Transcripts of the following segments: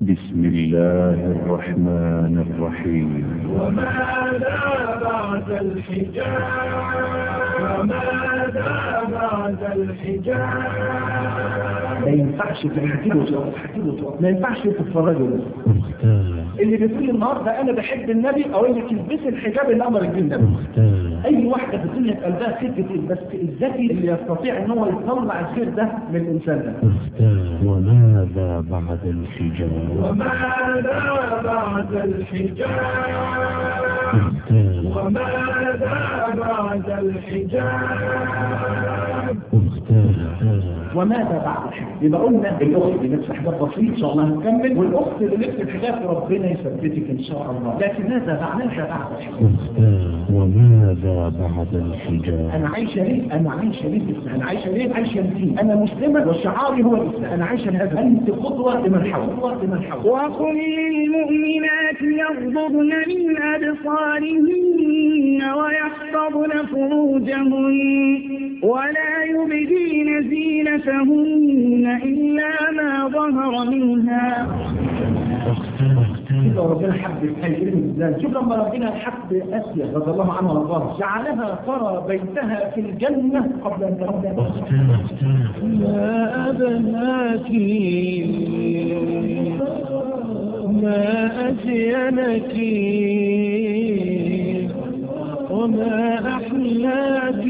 بسم الله الرحمن الرحيم وماذا بعد الحجاب وماذا بعد الحجاب ما ينفعش تحكي له سؤال تحكي له سؤال ما ينفعش تتفرجوا بس مختار اللي بتقول النهارده انا بحب النبي او انك تلبسي الحجاب اللي امرك بيه النبي مختار اي واحده في الدنيا في قلبها خفه بس الذكي اللي يستطيع ان هو يطلع الخير ده من الانسان ده مختار وماذا بعد الحجاب وماذا بعد الحجاب مختار وماذا بعد الحجاب مختار وماذا بعد الحجاب يبقى قلنا الاخت اللي لابسه حجاب بسيط ان شاء الله هنكمل والاخت اللي لابسه الحجاب ربنا يثبتك ان شاء الله لكن ماذا بعد ماذا بعد الحجاب مختار وماذا بعد الحجاب انا عايشه ليه انا عايشه ليه الاسلام انا عايشه ليه عايشه لدين انا مسلمه وشعاري هو الاسلام انا عايشه لهذا انت قدوه لمن حولك قدوه لمن حولك وقل للمؤمنات يغضضن من أبصارهن ويحفظن فروجهن ولا يبدين زينتهن إلا ما ظهر منها اختار شوف لو ربنا حب الحي ازاي شوف لما ربنا حب اسيا رضي الله عنها وارضاها جعلها ترى بيتها في الجنه قبل ان ترى اختار اختار ما أبناك ما أزينك وما أحلاك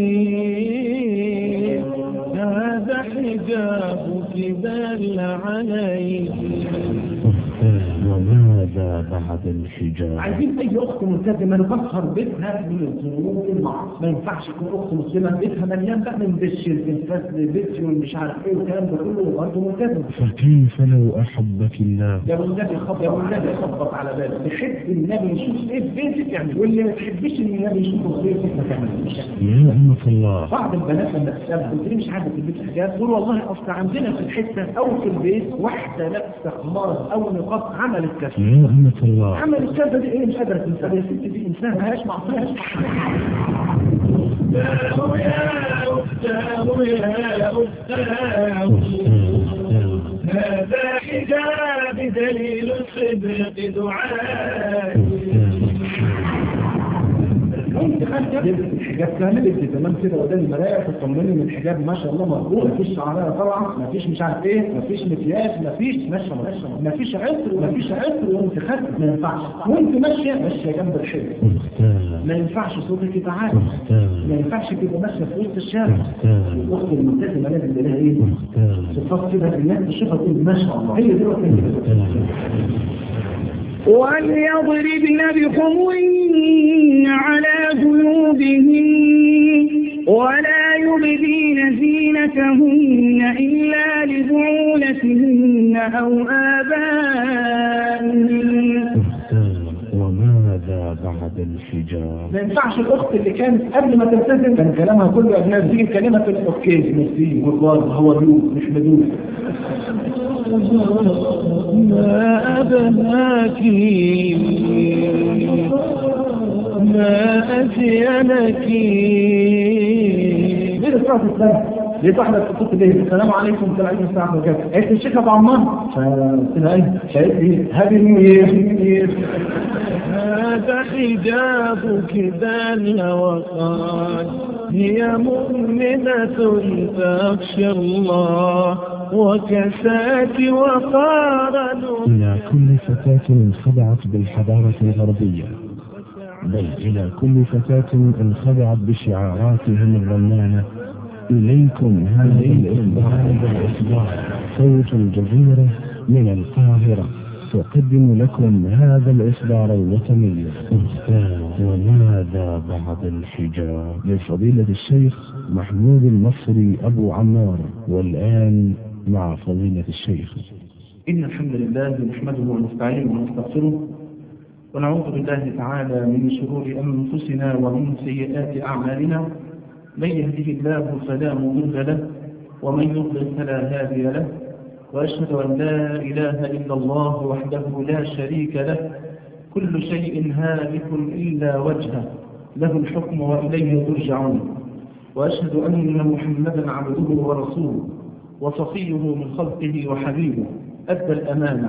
هذا حجابك بل عليك مختار وماذا بعد الحجاب عايزين اي اخت ملتزمه نطهر بيتها من الذنوب المعاصي ما ينفعش تكون اخت مسلمه بيتها مليان بقى من بش الفسد بش والمش عارف ايه والكلام ده كله وانت ملتزمه فكيف لو أحبك الله يا ابو النبي خبط يا ابو النبي خبط على بالك تحب النبي يشوف ايه في بيتك يعني واللي ما تحبش ان النبي يشوفه في بيتك ما تعملوش يا أمة الله بعض البنات لما تسأل قلت لي مش عايزه تلبس حجاب تقول والله اصل عندنا في الحته او في البيت واحده لابسه خمار او نقاب عملت كذا يا أمة الله عملت كذا دي ايه مش قادره تنسى يا ستي دي انسان مالهاش معصيه أختاه يا أختاه يا أختاه مختار هذا حجاب دليل الصدق دعاء انت خدت لبس الحجاب كامل انت تمام كده قدام المرايه تطمني ان الحجاب ما شاء الله مظبوط مفيش شعريه طبعا مفيش مش عارف ايه مفيش مكياج مفيش ماشيه ماشيه مفيش عطر مفيش عطر وانت خدت ما ينفعش وانت ماشيه ماشيه جنب الحجاب مختار ما ينفعش صوتك يبقى عالي مختار ما ينفعش تبقى ماشيه في وسط الشارع مختار الاخت الملتزمه لازم يبقى لها ايه مختار صفات كده الناس تشوفها تقول ما شاء الله هي دي وقت وليضربن بخمرهن على جنوبهن ولا يبدين زينتهن إلا لبعولتهن أو آبائهن مختار وماذا بعد الحجاب ما ينفعش الاخت اللي كانت قبل ما تلتزم كان كلامها كله اجنبي تيجي كلمه الاوكي ميرسي والله هو دول مش مدول ما أبناك ما أزينك ليه الاسراء في السنه؟ ليه واحده بتتصل بيه السلام عليكم ورحمه الله الساعه وكذا قالت لي الشيخ ابو عمار فقلت لها ايه؟ قالت لي هابي نيو يير نيو يير هذا حجابك بل وقال هي مؤمنة تخشى الله وكساك وقارا إلى كل فتاة خدعت بالحضارة الغربية بل إلى كل فتاة انخدعت بشعاراتهم الرنانة إليكم هذا الإصدار صوت الجزيرة من القاهرة تقدم لكم هذا الإصدار الوطني مختار وماذا بعد الحجاب لفضيلة الشيخ محمود المصري أبو عمار والآن مع فضيلة الشيخ إن الحمد لله نحمده ونستعينه ونستغفره ونعوذ بالله تعالى من شرور أنفسنا ومن سيئات أعمالنا من يهده الله فلا مضل له ومن يضلل فلا هادي له وأشهد أن لا إله إلا الله وحده لا شريك له كل شيء هالك إلا وجهه له الحكم وإليه ترجعون وأشهد أن محمدا عبده ورسوله وصفيه من خلقه وحبيبه أدى الأمانة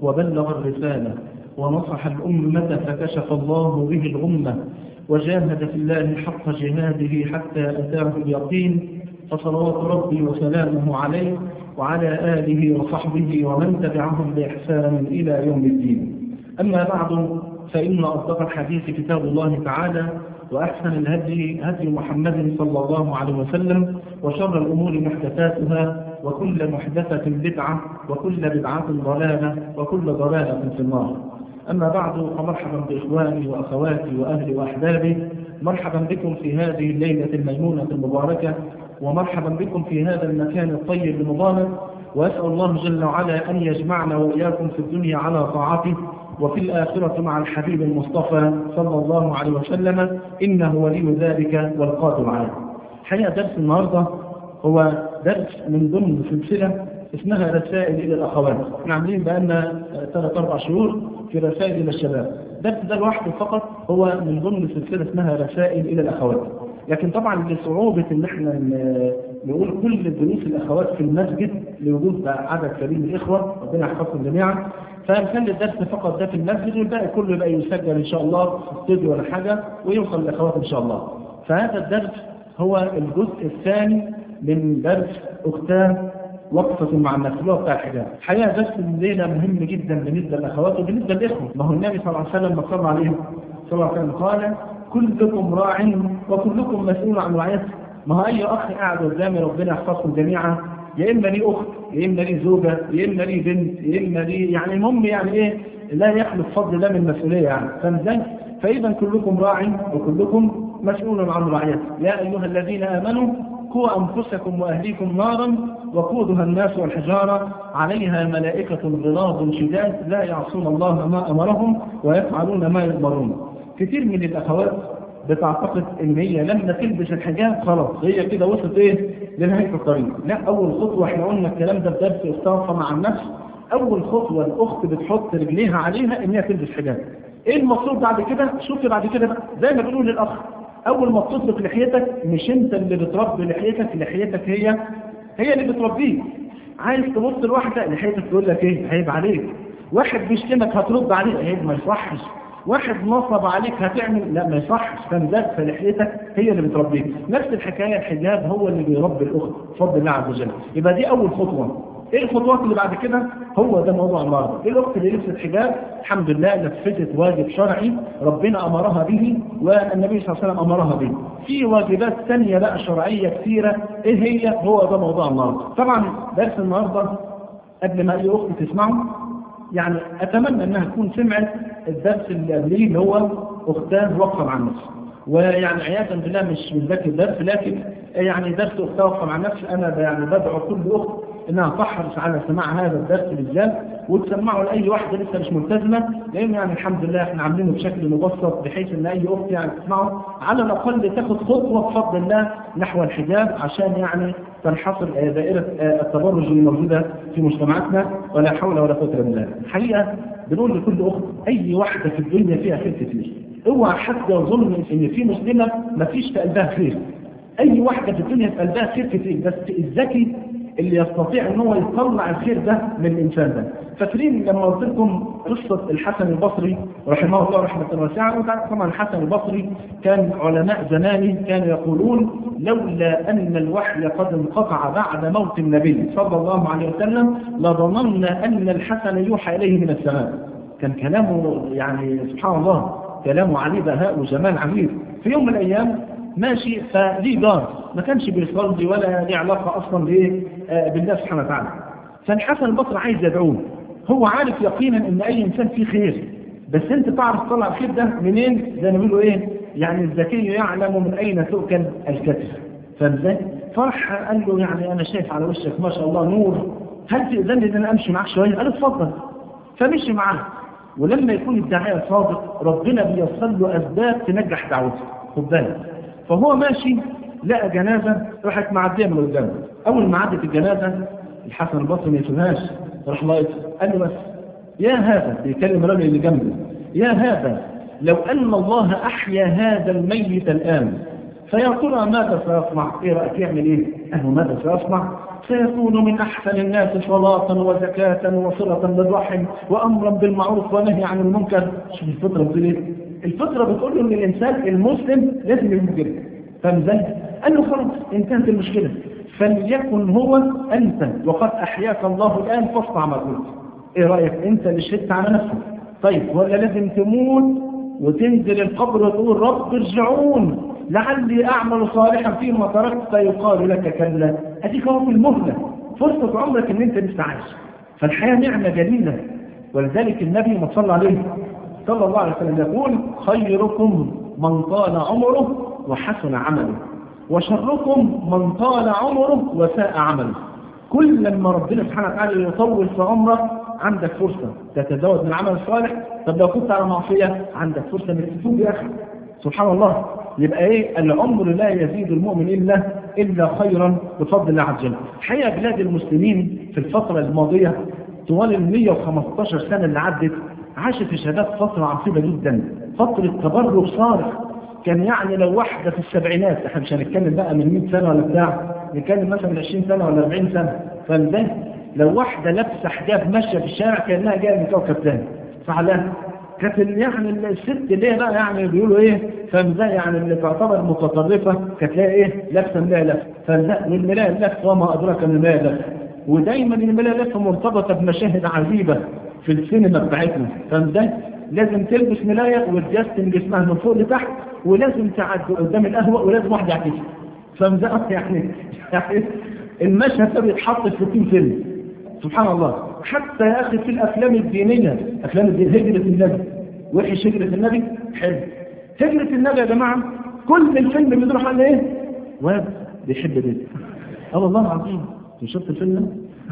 وبلغ الرسالة ونصح الأمة فكشف الله به الغمة وجاهد في الله حق جهاده حتى أتاه اليقين فصلوات ربي وسلامه عليه وعلى آله وصحبه ومن تبعهم بإحسان إلى يوم الدين أما بعد فإن أصدق الحديث كتاب الله تعالى وأحسن الهدي هدي محمد صلى الله عليه وسلم وشر الأمور محدثاتها وكل محدثة بدعة وكل بدعة ضلالة وكل ضلالة في النار أما بعد فمرحبا بإخواني وأخواتي وأهلي وأحبابي مرحبا بكم في هذه الليلة الميمونة المباركة ومرحبا بكم في هذا المكان الطيب المبارك وأسأل الله جل وعلا أن يجمعنا وإياكم في الدنيا على طاعته وفي الآخرة مع الحبيب المصطفى صلى الله عليه وسلم إنه ولي ذلك والقادر عليه حقيقة درس النهاردة هو درس من ضمن سلسلة اسمها رسائل إلى الأخوات احنا عاملين بقالنا ثلاث أربع شهور في رسائل إلى الشباب الدرس ده لوحده فقط هو من ضمن سلسلة اسمها رسائل إلى الأخوات لكن طبعا لصعوبة ان احنا نقول كل دروس الاخوات في المسجد لوجود عدد كبير من الاخوه ربنا يحفظهم جميعا فنخلي الدرس فقط ده في المسجد والباقي كله يبقى يسجل ان شاء الله في استوديو ولا حاجه ويوصل للاخوات ان شاء الله فهذا الدرس هو الجزء الثاني من درس اختان وقفة مع النفس اللي هو بتاع الحجاب. الحقيقة درس الليلة مهم جدا بالنسبة للأخوات وبالنسبة للإخوة، ما هو النبي صلى الله عليه وسلم صلى عليه صلى الله عليه وسلم قال كلكم راع وكلكم مسؤول عن رعيته ما هو اي اخ قاعد قدامي ربنا يحفظكم جميعا يا اما لي اخت يا اما لي زوجه يا اما لي بنت يا اما لي يعني المهم يعني ايه لا يخلف فضل الله من المسؤوليه يعني فاهم ازاي؟ فاذا كلكم راع وكلكم مسؤول عن رعيته يا ايها الذين امنوا قوا انفسكم واهليكم نارا وقودها الناس والحجاره عليها ملائكه غلاظ شداد لا يعصون الله ما امرهم ويفعلون ما يؤمرون كتير من الاخوات بتعتقد ان هي لما تلبس الحجاب خلاص هي كده وصلت ايه لنهايه الطريق لا اول خطوه احنا قلنا الكلام ده في درس استغفر مع النفس اول خطوه الاخت بتحط رجليها عليها ان هي تلبس حجاب ايه المطلوب بعد كده شوفي بعد كده بقى زي ما بنقول للاخ اول ما بتطلق لحيتك مش انت اللي بتربي لحيتك لحيتك هي هي اللي بتربيك عايز تبص لواحده لحيتك تقول لك ايه عيب عليك واحد بيشتمك هترد عليه عيب ما يصحش واحد نصب عليك هتعمل لا ما يصحش كان ده فلحيتك هي اللي بتربيك نفس الحكايه الحجاب هو اللي بيربي الاخت بفضل الله عز وجل يبقى دي اول خطوه ايه الخطوات اللي بعد كده هو ده موضوع النهارده ايه الاخت اللي لبست حجاب الحمد لله نفذت واجب شرعي ربنا امرها به والنبي صلى الله عليه وسلم امرها به في واجبات ثانيه بقى شرعيه كثيره ايه هي هو ده موضوع النهارده طبعا درس النهارده قبل ما اي اخت تسمعه يعني اتمنى انها تكون سمعت الدرس اللي قبليه اللي هو اختان وقفه مع النفس ويعني عياذا بالله مش من ذاك الدرس لكن يعني درس اختان وقفه مع النفس انا يعني بدعو كل اخت انها تحرص على سماع هذا الدرس بالذات وتسمعه لاي واحده لسه مش ملتزمه لان يعني الحمد لله احنا عاملينه بشكل مبسط بحيث ان اي اخت يعني تسمعه على الاقل تاخد خطوه بفضل الله نحو الحجاب عشان يعني تنحصر دائره التبرج اللي موجوده في مجتمعاتنا ولا حول ولا قوه الا بالله. الحقيقه بنقول لكل اخت اي واحده في الدنيا فيها خير كتير. اوعى حد يظن ان في مسلمه ما فيش في قلبها خير. اي واحده في الدنيا في قلبها خير كتير بس الذكي اللي يستطيع ان هو يطلع الخير ده من الانسان ده فاكرين لما قلت لكم قصه الحسن البصري رحمه الله رحمه واسعه طبعا الحسن البصري كان علماء زمانه كانوا يقولون لولا ان الوحي قد انقطع بعد موت النبي صلى الله عليه وسلم لظننا ان الحسن يوحى اليه من السماء كان كلامه يعني سبحان الله كلامه عليه بهاء وجمال عجيب في يوم من الايام ماشي فليه جار ما كانش بيصلي ولا ليه علاقه اصلا بايه آه بالله سبحانه وتعالى فالحسن البصري عايز يدعوه هو عارف يقينا ان اي انسان فيه خير بس انت تعرف تطلع الخير ده منين زي ما بيقولوا ايه يعني الذكي يعلم من اين تؤكل الكتف فاهم ازاي؟ فرح قال له يعني انا شايف على وشك ما شاء الله نور هل تاذن ان انا امشي معاك شويه؟ قال اتفضل فمشي معاه ولما يكون الداعيه صادق ربنا بيوصل له اسباب تنجح دعوته خد بالك فهو ماشي لقى جنازه راحت معديه من قدامه اول ما عدت الجنازه الحسن البصري ما يشوفهاش راح لاقط قال له بس يا هذا بيكلم الراجل اللي جنبه يا هذا لو ان الله احيا هذا الميت الان فيا ترى ماذا سيصنع؟ ايه رايك يعمل ايه؟ قال له ماذا سيصنع؟ سيكون من أحسن الناس صلاة وزكاة وصلة بالرحم وأمرا بالمعروف ونهي عن المنكر شوف الفطرة بتقول إيه؟ الفطرة بتقول له إن الإنسان المسلم لازم يكون كده فاهم ازاي؟ قال له خلاص انتهت المشكلة فليكن هو أنت وقد أحياك الله الآن فاصنع ما قلت إيه رأيك أنت اللي شهدت على نفسك طيب ولا لازم تموت وتنزل القبر وتقول رب ارجعون لعلي أعمل صالحا فيما تركت فيقال لك كلا أديك هو في المهلة فرصة عمرك إن أنت لسه عايش فالحياة نعمة جليلة ولذلك النبي ما صلى عليه صلى الله عليه وسلم يقول خيركم من طال عمره وحسن عمله وشركم من طال عمره وساء عمله كل لما ربنا سبحانه وتعالى يطول في عمرك عندك فرصة تتزود من العمل الصالح طب لو كنت على معصية عندك فرصة انك تتوب يا أخي سبحان الله يبقى ايه العمر لا يزيد المؤمن إلا إلا خيرا بفضل الله عز وجل الحقيقة بلاد المسلمين في الفترة الماضية طوال ال 115 سنة اللي عدت عاشت الشباب فترة عصيبة جدا فترة تبرج صارخ كان يعني لو واحدة في السبعينات احنا مش هنتكلم بقى من 100 سنة ولا بتاع نتكلم مثلا من 20 سنة ولا 40 سنة فده لو واحدة لابسة حجاب ماشية في الشارع كأنها جاية من كوكب ثاني صح لا؟ كانت يعني الست اللي هي بقى يعني بيقولوا ايه فمزاء يعني اللي تعتبر متطرفة كانت لها ايه لابسة ملاية لف فمزاء والملاية لف وما أدراك من الملاية لف ودايما الملاية لف مرتبطة بمشاهد عجيبة في السينما بتاعتنا فمزاء لازم تلبس ملاية وتجسم جسمها من فوق لتحت ولازم تعدي قدام القهوة ولازم واحد يعكسها فمزاء يعني يعني المشهد ده بيتحط في 60 فيلم سبحان الله حتى يا أخي في الأفلام الدينية أفلام الدين هجرة النبي وحش هجرة النبي حلو هجرة النبي يا جماعة كل الفيلم بيدور على إيه؟ واد بيحب بنت اه والله العظيم انت شفت الفيلم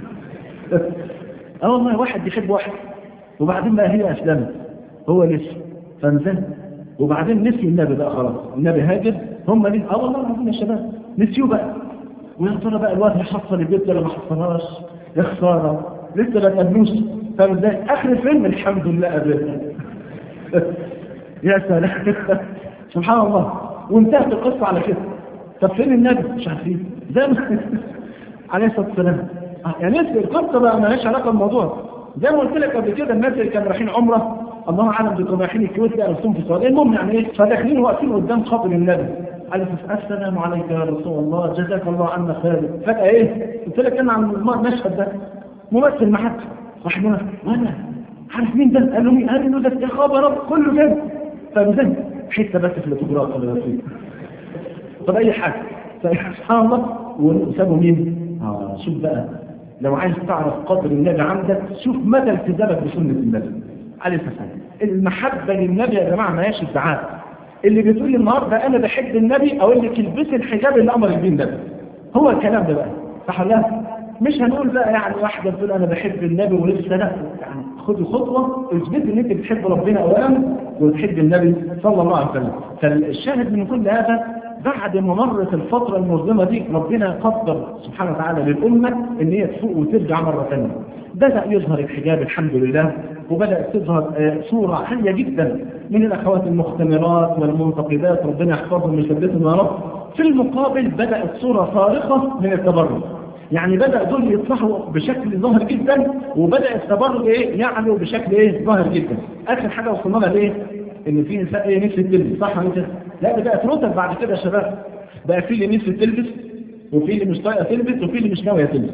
ده؟ اه والله واحد بيحب واحد وبعدين بقى هي أسلمت هو لسه فانزل وبعدين نسي النبي بقى خلاص النبي هاجر هم ليه اه والله العظيم يا شباب نسيوه بقى ويا ترى بقى الواد هيحصل البيت ولا ما حصلهاش يا خساره لسه ما تقابلوش فاهم ازاي اخر الفيلم الحمد لله قابلنا يا سلام سبحان الله وانتهت القصه على كده طب فين النبي مش عارفين زي ما عليه الصلاه والسلام يعني القصه بقى مالهاش علاقه بالموضوع زي ما قلت لك قبل كده الناس اللي كانوا رايحين عمره الله اعلم بيكونوا رايحين الكويت لا نفسهم في السعوديه المهم يعني ايه فداخلين واقفين قدام قبر النبي عليه السلام عليك يا رسول الله جزاك الله عنا خير فجاه ايه قلت لك انا عن المشهد ده ممثل ما حد راح وانا عارف مين ده قال له مين قال له ده يا خبر رب كله كده فمزن حته بس في الاوتوجراف ولا فيه طب اي حاجه سبحان الله وسابوا مين اه شوف بقى لو عايز تعرف قدر النبي عندك شوف مدى التزامك بسنه النبي عليه السلام المحبه للنبي يا جماعه ما هياش ادعاء اللي بتقول النهارده انا بحب النبي اقول لك البسي الحجاب اللي امر بيه النبي هو الكلام ده بقى صح ولا مش هنقول بقى يعني واحدة بتقول أنا بحب النبي ولسه لا يعني خدي خطوة اثبت إن أنت بتحب ربنا أولا وتحب النبي صلى الله عليه وسلم فالشاهد من كل هذا بعد ما مرت الفترة المظلمة دي ربنا قدر سبحانه وتعالى للأمة إن هي تفوق وترجع مرة ثانية بدأ يظهر الحجاب الحمد لله وبدأت تظهر صورة عالية جدا من الأخوات المختمرات والمنتقدات ربنا يحفظهم ويثبتهم يا رب في المقابل بدأت صورة صارخة من التبرج يعني بدأ دول يطلعوا بشكل ظاهر جدا وبدأ التبرج ايه يعلو بشكل ايه ظاهر جدا اخر حاجة وصلنا لها ليه ان في نساء ايه نفس تلبس صح ولا كده لا ده بقت رتب بعد كده يا شباب بقى في اللي نفس تلبس وفي اللي مش طايقه تلبس وفي اللي مش ناويه تلبس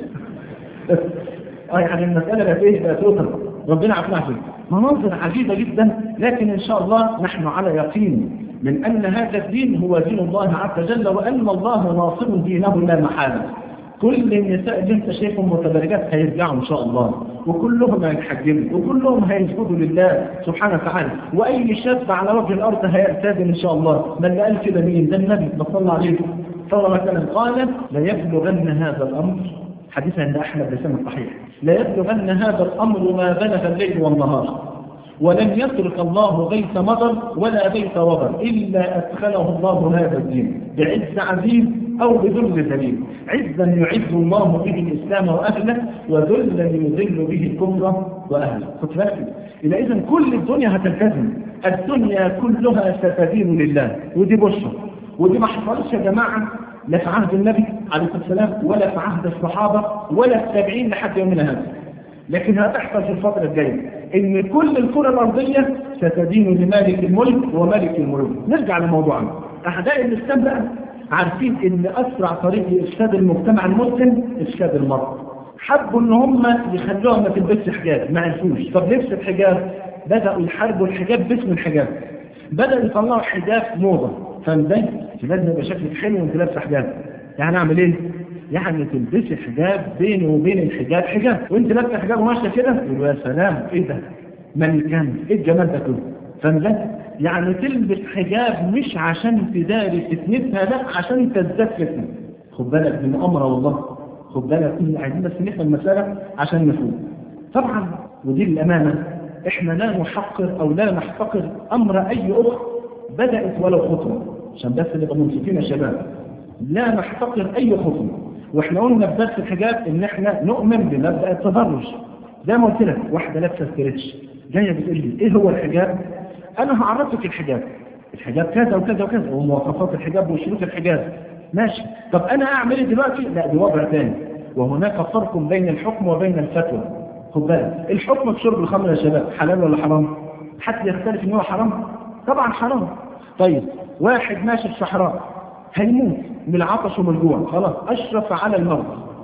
اه يعني المسألة بقت ايه بقت رتب ربنا عافنا فيه مناظر عجيبة جدا لكن ان شاء الله نحن على يقين من ان هذا الدين هو دين الله عز وجل وان الله ناصر دينه لا محالة كل النساء اللي انت شايفهم متبرجات هيرجعوا ان شاء الله وكلهم هيتحجبوا وكلهم هيسجدوا لله سبحانه وتعالى واي شاب على وجه الارض هيلتزم ان شاء الله من اللي قال كده مين ده النبي صلى الله عليه صلى الله عليه وسلم قال لا يبلغن هذا الامر حديث عند احمد بسنة صحيح لا يبلغن هذا الامر ما بلغ الليل والنهار ولن يترك الله بيت مطر ولا بيت وبر إلا أدخله الله هذا الدين بعز عزيز أو بذل ذليل عزا يعز الله به الإسلام وأهله وذلا يذل به الكفر وأهله خد بالك إذا إذا كل الدنيا هتلتزم الدنيا كلها ستدين لله ودي بشرى ودي ما حصلش يا جماعة لا في عهد النبي عليه الصلاة والسلام ولا في عهد الصحابة ولا التابعين لحد يومنا هذا لكن هتحصل في الفترة الجاية ان كل الكرة الارضية ستدين لمالك الملك وملك الملوك نرجع لموضوعنا اعداء الاسلام بقى عارفين ان اسرع طريق لافساد المجتمع المسلم افساد المرأة حبوا ان هم يخلوها ما تلبسش حجاب ما عرفوش طب لبست حجاب بدأوا يحاربوا الحجاب باسم الحجاب بدأوا يطلعوا حجاب موضة فاهم ازاي؟ لازم يبقى شكلك حلو وانت لابسه حجاب يعني اعمل ايه؟ يعني تلبسي حجاب بيني وبين الحجاب حجاب وانت لابسه حجاب وماشيه كده يقولوا يا سلام ايه ده؟ ملكان ايه الجمال ده كله؟ فاهم ازاي؟ يعني تلبس حجاب مش عشان تداري فتنتها لا عشان تزداد فتنه خد بالك من امر والله خد بالك كل عايزين بس نفهم المساله عشان نفهم طبعا ودي الامانه احنا لا نحقر او لا نحتقر امر اي اخت بدات ولو خطوه عشان بس نبقى منصفين يا شباب لا نحتقر اي خطوه واحنا قلنا في درس الحجاب ان احنا نؤمن بمبدا التدرج زي ما قلت لك واحده لابسه ستريتش جايه بتقول لي ايه هو الحجاب؟ انا هعرفك الحجاب الحجاب كذا وكذا وكذا ومواصفات الحجاب وشروط الحجاب ماشي طب انا اعمل ايه دلوقتي؟ لا دي وضع ثاني وهناك فرق بين الحكم وبين الفتوى خد بالك الحكم في شرب الخمر يا شباب حلال ولا حرام؟ حد يختلف ان هو حرام؟ طبعا حرام طيب واحد ماشي في الصحراء هيموت من العطش ومن الجوع خلاص اشرف على الموت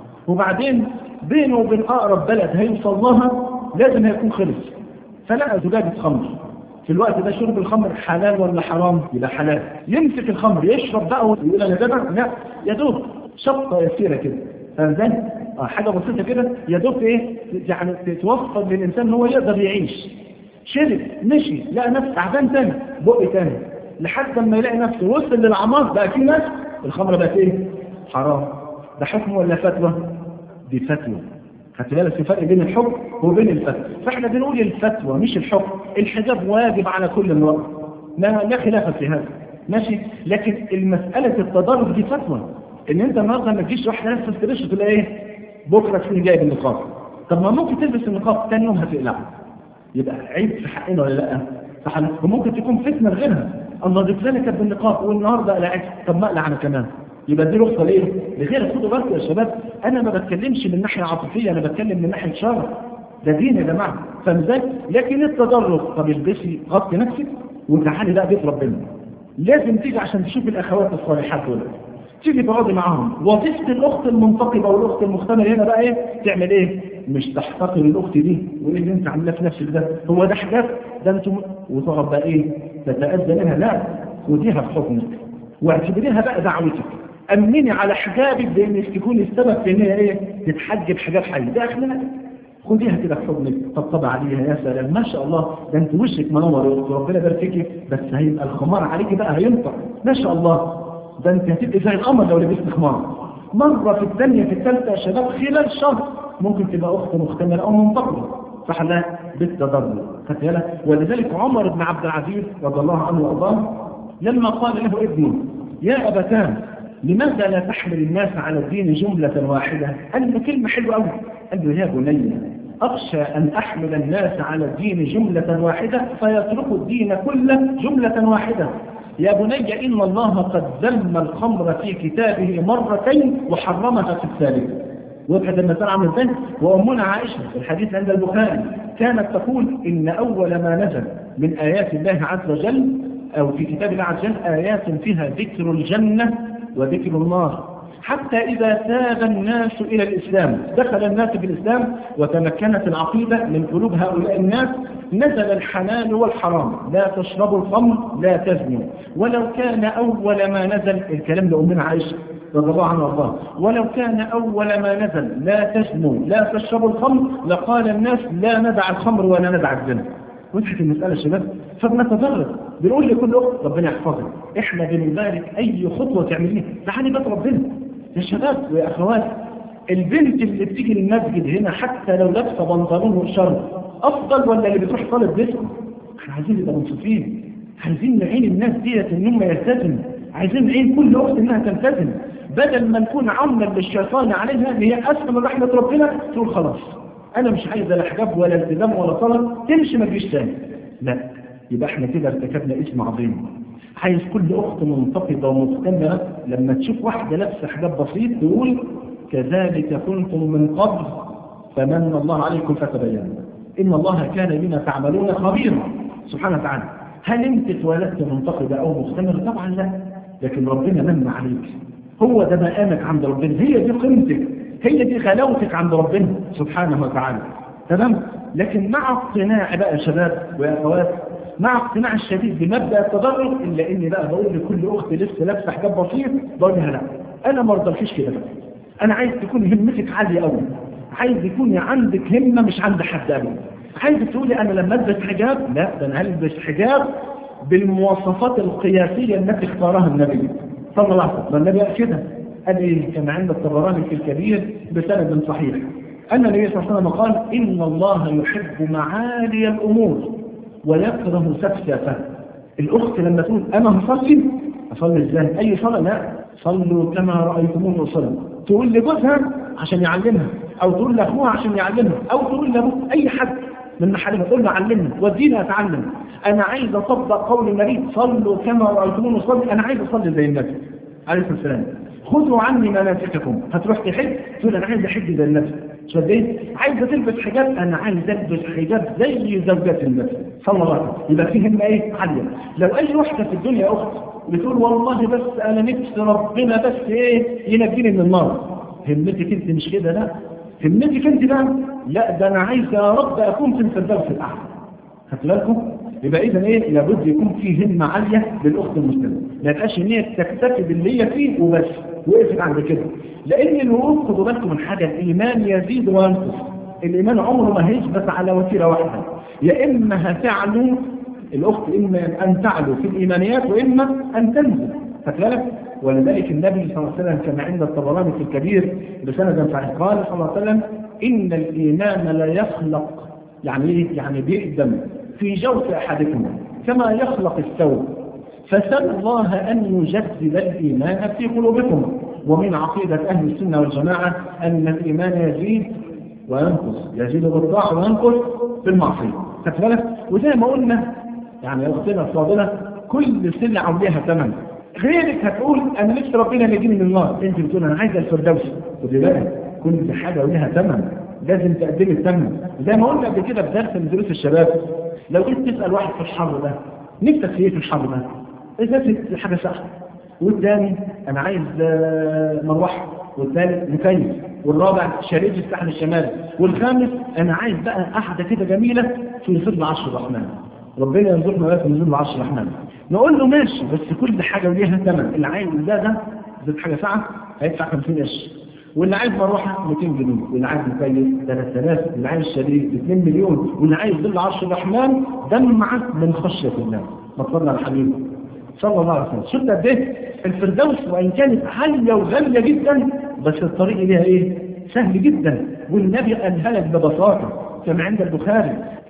وبعدين بينه وبين اقرب بلد هيوصل لها لازم هيكون خلص فلقى زجاجة خمر في الوقت ده شرب الخمر حلال ولا حرام يبقى حلال يمسك الخمر يشرب بقى ويقول انا جدع لا يا دوب شطه يسيره كده فاهم ازاي؟ اه حاجه بسيطه كده يا دوب ايه يعني توفر للانسان ان هو يقدر يعيش شرب مشي لقى نفسه تعبان تاني بق تاني لحد ما يلاقي نفسه وصل للعمار بقى في ناس الخمره بقت ايه؟ حرام ده حكم ولا فتوى؟ دي فتوى خدت بالك في فرق بين الحكم وبين الفتوى فاحنا بنقول الفتوى مش الحكم الحجاب واجب على كل امرأة لا لا خلاف في هذا ماشي لكن المسألة التضرر دي فتوى ان انت النهارده ما تجيش واحده لابسه ستريش تلاقي ايه بكره تكون جايب النقاب طب ما ممكن تلبس النقاب ثاني يوم هتقلعه يبقى عيب في حقنا ولا لا صح وممكن تكون فتنه لغيرها الله دي فلانه كانت بالنقاب والنهارده قلعت طب ما اقلع انا كمان يبقى دي رخصه ليه؟ لغير خدوا بالكم يا شباب انا ما بتكلمش من ناحيه عاطفيه انا بتكلم من ناحيه شرع ده دين يا جماعه فاهم ازاي؟ لكن التدرج طب البسي غطي نفسك وتعالي بقى بيت ربنا لازم تيجي عشان تشوف الاخوات الصالحات دول تيجي تقعدي معاهم وظيفه الاخت المنتقبه والاخت المختمره هنا بقى ايه؟ تعمل ايه؟ مش تحتقر الاخت دي وايه اللي انت عاملاه في نفسك ده؟ هو ده حجاب؟ ده انتم وتقعد بقى ايه؟ تتاذى منها لا خديها في حكمك واعتبريها بقى دعوتك أمني على حجابك بأنك تكون السبب في إن هي إيه تتحجب حجاب حي ده أخلاق خديها كده في حضنك طبطب عليها يا سلام ما شاء الله ده انت وشك منور ربنا يبارك فيكي بس هيبقى الخمار عليكي بقى هينطق ما شاء الله ده انت هتبقي زي القمر لو لبست خمار مرة في الثانية في الثالثة يا شباب خلال شهر ممكن تبقى أخت مختمرة أو منتقبة صح لا بالتضرر خدت بالك ولذلك عمر بن عبد العزيز رضي الله عنه وارضاه لما قال له ابنه يا أبتان لماذا لا تحمل الناس على الدين جملة واحدة قال له كلمة حلوة أوي قال له يا بني أخشى أن أحمل الناس على الدين جملة واحدة فيتركوا الدين كله جملة واحدة يا بني إن الله قد ذم الخمر في كتابه مرتين وحرمها في الثالثة وضحت المسألة عامل ازاي؟ وأمنا عائشة الحديث عند البخاري كانت تقول إن أول ما نزل من آيات الله عز وجل أو في كتاب الله عز وجل آيات فيها ذكر الجنة وذكر النار حتى إذا تاب الناس إلى الإسلام دخل الناس في الإسلام وتمكنت العقيدة من قلوب هؤلاء الناس نزل الحلال والحرام لا تشربوا الخمر لا تزنوا ولو كان أول ما نزل الكلام لأمنا عائشة رضي الله عنها وارضاها ولو كان أول ما نزل لا تزنوا لا تشربوا الخمر لقال الناس لا ندع الخمر ولا ندع الزنا وضحت المسألة يا شباب فبنتدرج بنقول لكل أخت ربنا يحفظك احنا بنبارك أي خطوة تعمليها تعالي بيت ربنا يا شباب ويا أخوات البنت اللي بتيجي المسجد هنا حتى لو لابسه بنطلون وشرب أفضل ولا اللي بتروح طالب ديسكو احنا عايزين نبقى منصفين عايزين نعين الناس ديت ان هم يلتزموا عايزين نعين كل أخت إنها تلتزم بدل ما نكون عونا للشيطان عليها هي أسهل من رحمة ربنا تقول خلاص أنا مش عايزة لا حجاب ولا التزام ولا صلاة تمشي ما تجيش تاني لا يبقى احنا كده ارتكبنا اسم عظيم عايز كل اخت منتقده ومستمره لما تشوف واحده لابسه حجاب بسيط تقول كذلك كنتم من قبل فمن الله عليكم فتبينوا ان الله كان بما تعملون خبيرا سبحانه وتعالى هل انت اتولدت منتقده او مستمره طبعا لا لكن ربنا من عليك هو ده مقامك عند ربنا هي دي قيمتك هي دي غلاوتك عند ربنا سبحانه وتعالى تمام لكن مع اقتناع بقى يا شباب ويا اخوات مع اقتناع الشديد بمبدا التدرج الا اني بقى بقول لكل اخت لسه لابسه حجاب بسيط بقول لها لا انا ما ارضاكيش كده بقى انا عايز تكون همتك عاليه قوي عايز يكون عندك همه مش عند حد ابدا عايز تقولي انا لما البس حجاب لا ده انا هلبس حجاب بالمواصفات القياسيه التي اختارها النبي صلى الله عليه وسلم النبي قال كده قال ايه كان عند الطبراني في الكبير بسند صحيح ان النبي صلى الله عليه وسلم قال ان الله يحب معالي الامور ويكره سفسفه الاخت لما تقول انا هصلي اصلي ازاي اي صلاه لا صلوا كما رايتموني اصلي تقول لجوزها عشان يعلمها او تقول لاخوها عشان يعلمها او تقول لابوك اي حد من محارمها تقول له علمني وديني اتعلم انا عايز اطبق قول النبي صلوا كما رايتموني اصلي انا عايز اصلي زي النبي عليه الصلاه والسلام خذوا عني مناسككم هتروح تحج تقول انا عايز احج زي النبي شديت عايزه تلبس حجاب انا عايز البس حجاب زي زوجات النبي صلى الله عليه وسلم يبقى في همه ايه عاليه لو اي واحده في الدنيا اخت بتقول والله بس انا نفسي ربنا بس ايه ينجيني من النار همتك انت مش كده لا همتك انت بقى لا ده انا عايز يا رب اكون في الفردوس الاعلى خدت بالكم يبقى اذا ايه لابد يكون في همه عاليه للاخت المسلمه ما يبقاش ان هي تكتفي باللي هي فيه وبس وقفت عند كده لان الوقوف خدوا بالكم من حاجه الايمان يزيد وينقص الايمان عمره ما هيثبت على وتيره واحده يا اما هتعلو الاخت اما ان تعلو في الايمانيات واما ان تنزل خدت بالك ولذلك النبي صلى الله عليه وسلم كما عند الطبراني في الكبير بسند صحيح قال صلى الله عليه وسلم ان الايمان لا يخلق يعني ايه؟ يعني بيقدم في جوف احدكم كما يخلق الثوب فسأل الله أن يجدد الإيمان في قلوبكم ومن عقيدة أهل السنة والجماعة أن الإيمان يزيد وينقص يزيد بالطاعة وينقص بالمعصية بالك وزي ما قلنا يعني أختنا الفاضلة كل سلعة وليها ثمن غيرك هتقول أنا نفسي ربنا يجيني من النار أنت بتقول أنا عايز الفردوس خدي بالك كل حاجة وليها ثمن لازم تقدمي الثمن زي ما قلنا قبل كده في درس من دروس الشباب لو جيت تسأل واحد في الحر ده نفسك في ايه في الحر ده؟ إذا حاجة سهلة والثاني أنا عايز مروحة والثالث مكيف والرابع شريط الساحل الشمالي والخامس أنا عايز بقى قعدة كده جميلة في ظل عشر الرحمن ربنا يرزقنا وياكم من ظل عشر الرحمن نقول له ماشي بس كل حاجة وليها ثمن اللي عايز ده ده زي حاجة ساعة هيدفع 50 قرش واللي عايز مروحة 200 جنيه واللي عايز مكيف 3000 واللي عايز شريط 2 مليون واللي عايز ظل عرش الرحمن دمعة من خشية الله ما تصلى على الحبيب صلى الله عليه وسلم شفت قد ايه الفردوس وان كانت عاليه وغاليه جدا بس الطريق ليها ايه سهل جدا والنبي قالها لك ببساطه كما عند البخاري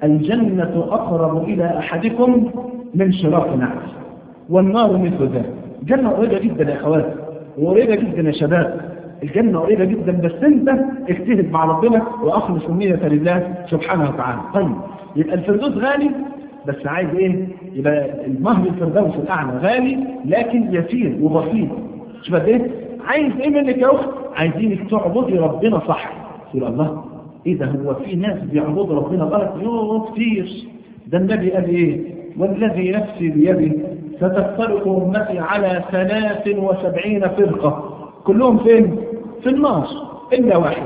الجنه اقرب الى احدكم من شراك نعل والنار مثل ذلك الجنه قريبه جدا يا اخوات وقريبه جدا يا شباب الجنة قريبة جدا بس انت اجتهد مع ربنا واخلص النية لله سبحانه وتعالى طيب يبقى الفردوس غالي بس عايز ايه يبقى المهر الفردوس الاعلى غالي لكن يسير وبسيط شوف قد ايه عايز ايه منك يا اخت عايزينك تعبدي ربنا صح تقول الله ايه ده هو في ناس بيعبدوا ربنا غلط يوه كتير ده النبي قال ايه والذي نفسي بيده ستفترق امتي على ثلاث وسبعين فرقه كلهم فين في النار الا واحد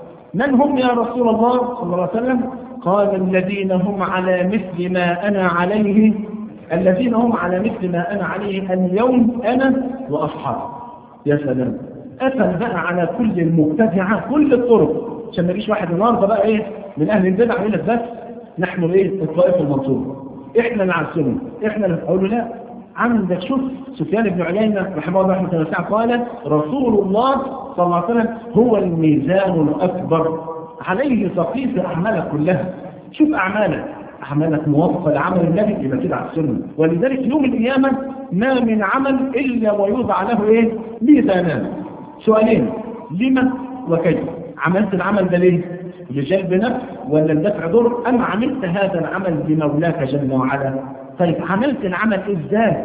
من هم يا رسول الله صلى الله عليه وسلم قال الذين هم على مثل ما أنا عليه الذين هم على مثل ما أنا عليه اليوم أنا وأصحابي يا سلام قفل بقى على كل المبتدعة كل الطرق عشان ما يجيش واحد النهارده بقى ايه من اهل البدع يقول لك بس نحن ايه الطائفه المنصوره احنا اللي عارفينه احنا اللي اقول له لا عندك شوف سفيان بن عيينة رحمه الله رحمه الله قال رسول الله صلى الله عليه وسلم هو الميزان الأكبر عليه تقيس أعمالك كلها شوف أعمالك أعمالك موافقة لعمل النبي يبقى كده على السنة ولذلك يوم القيامة ما من عمل إلا ويوضع له إيه ميزانان سؤالين لما وكيف عملت العمل ده ليه لجلب نفس ولا لدفع ضر أم عملت هذا العمل بمولاك جل وعلا طيب عملت العمل ازاي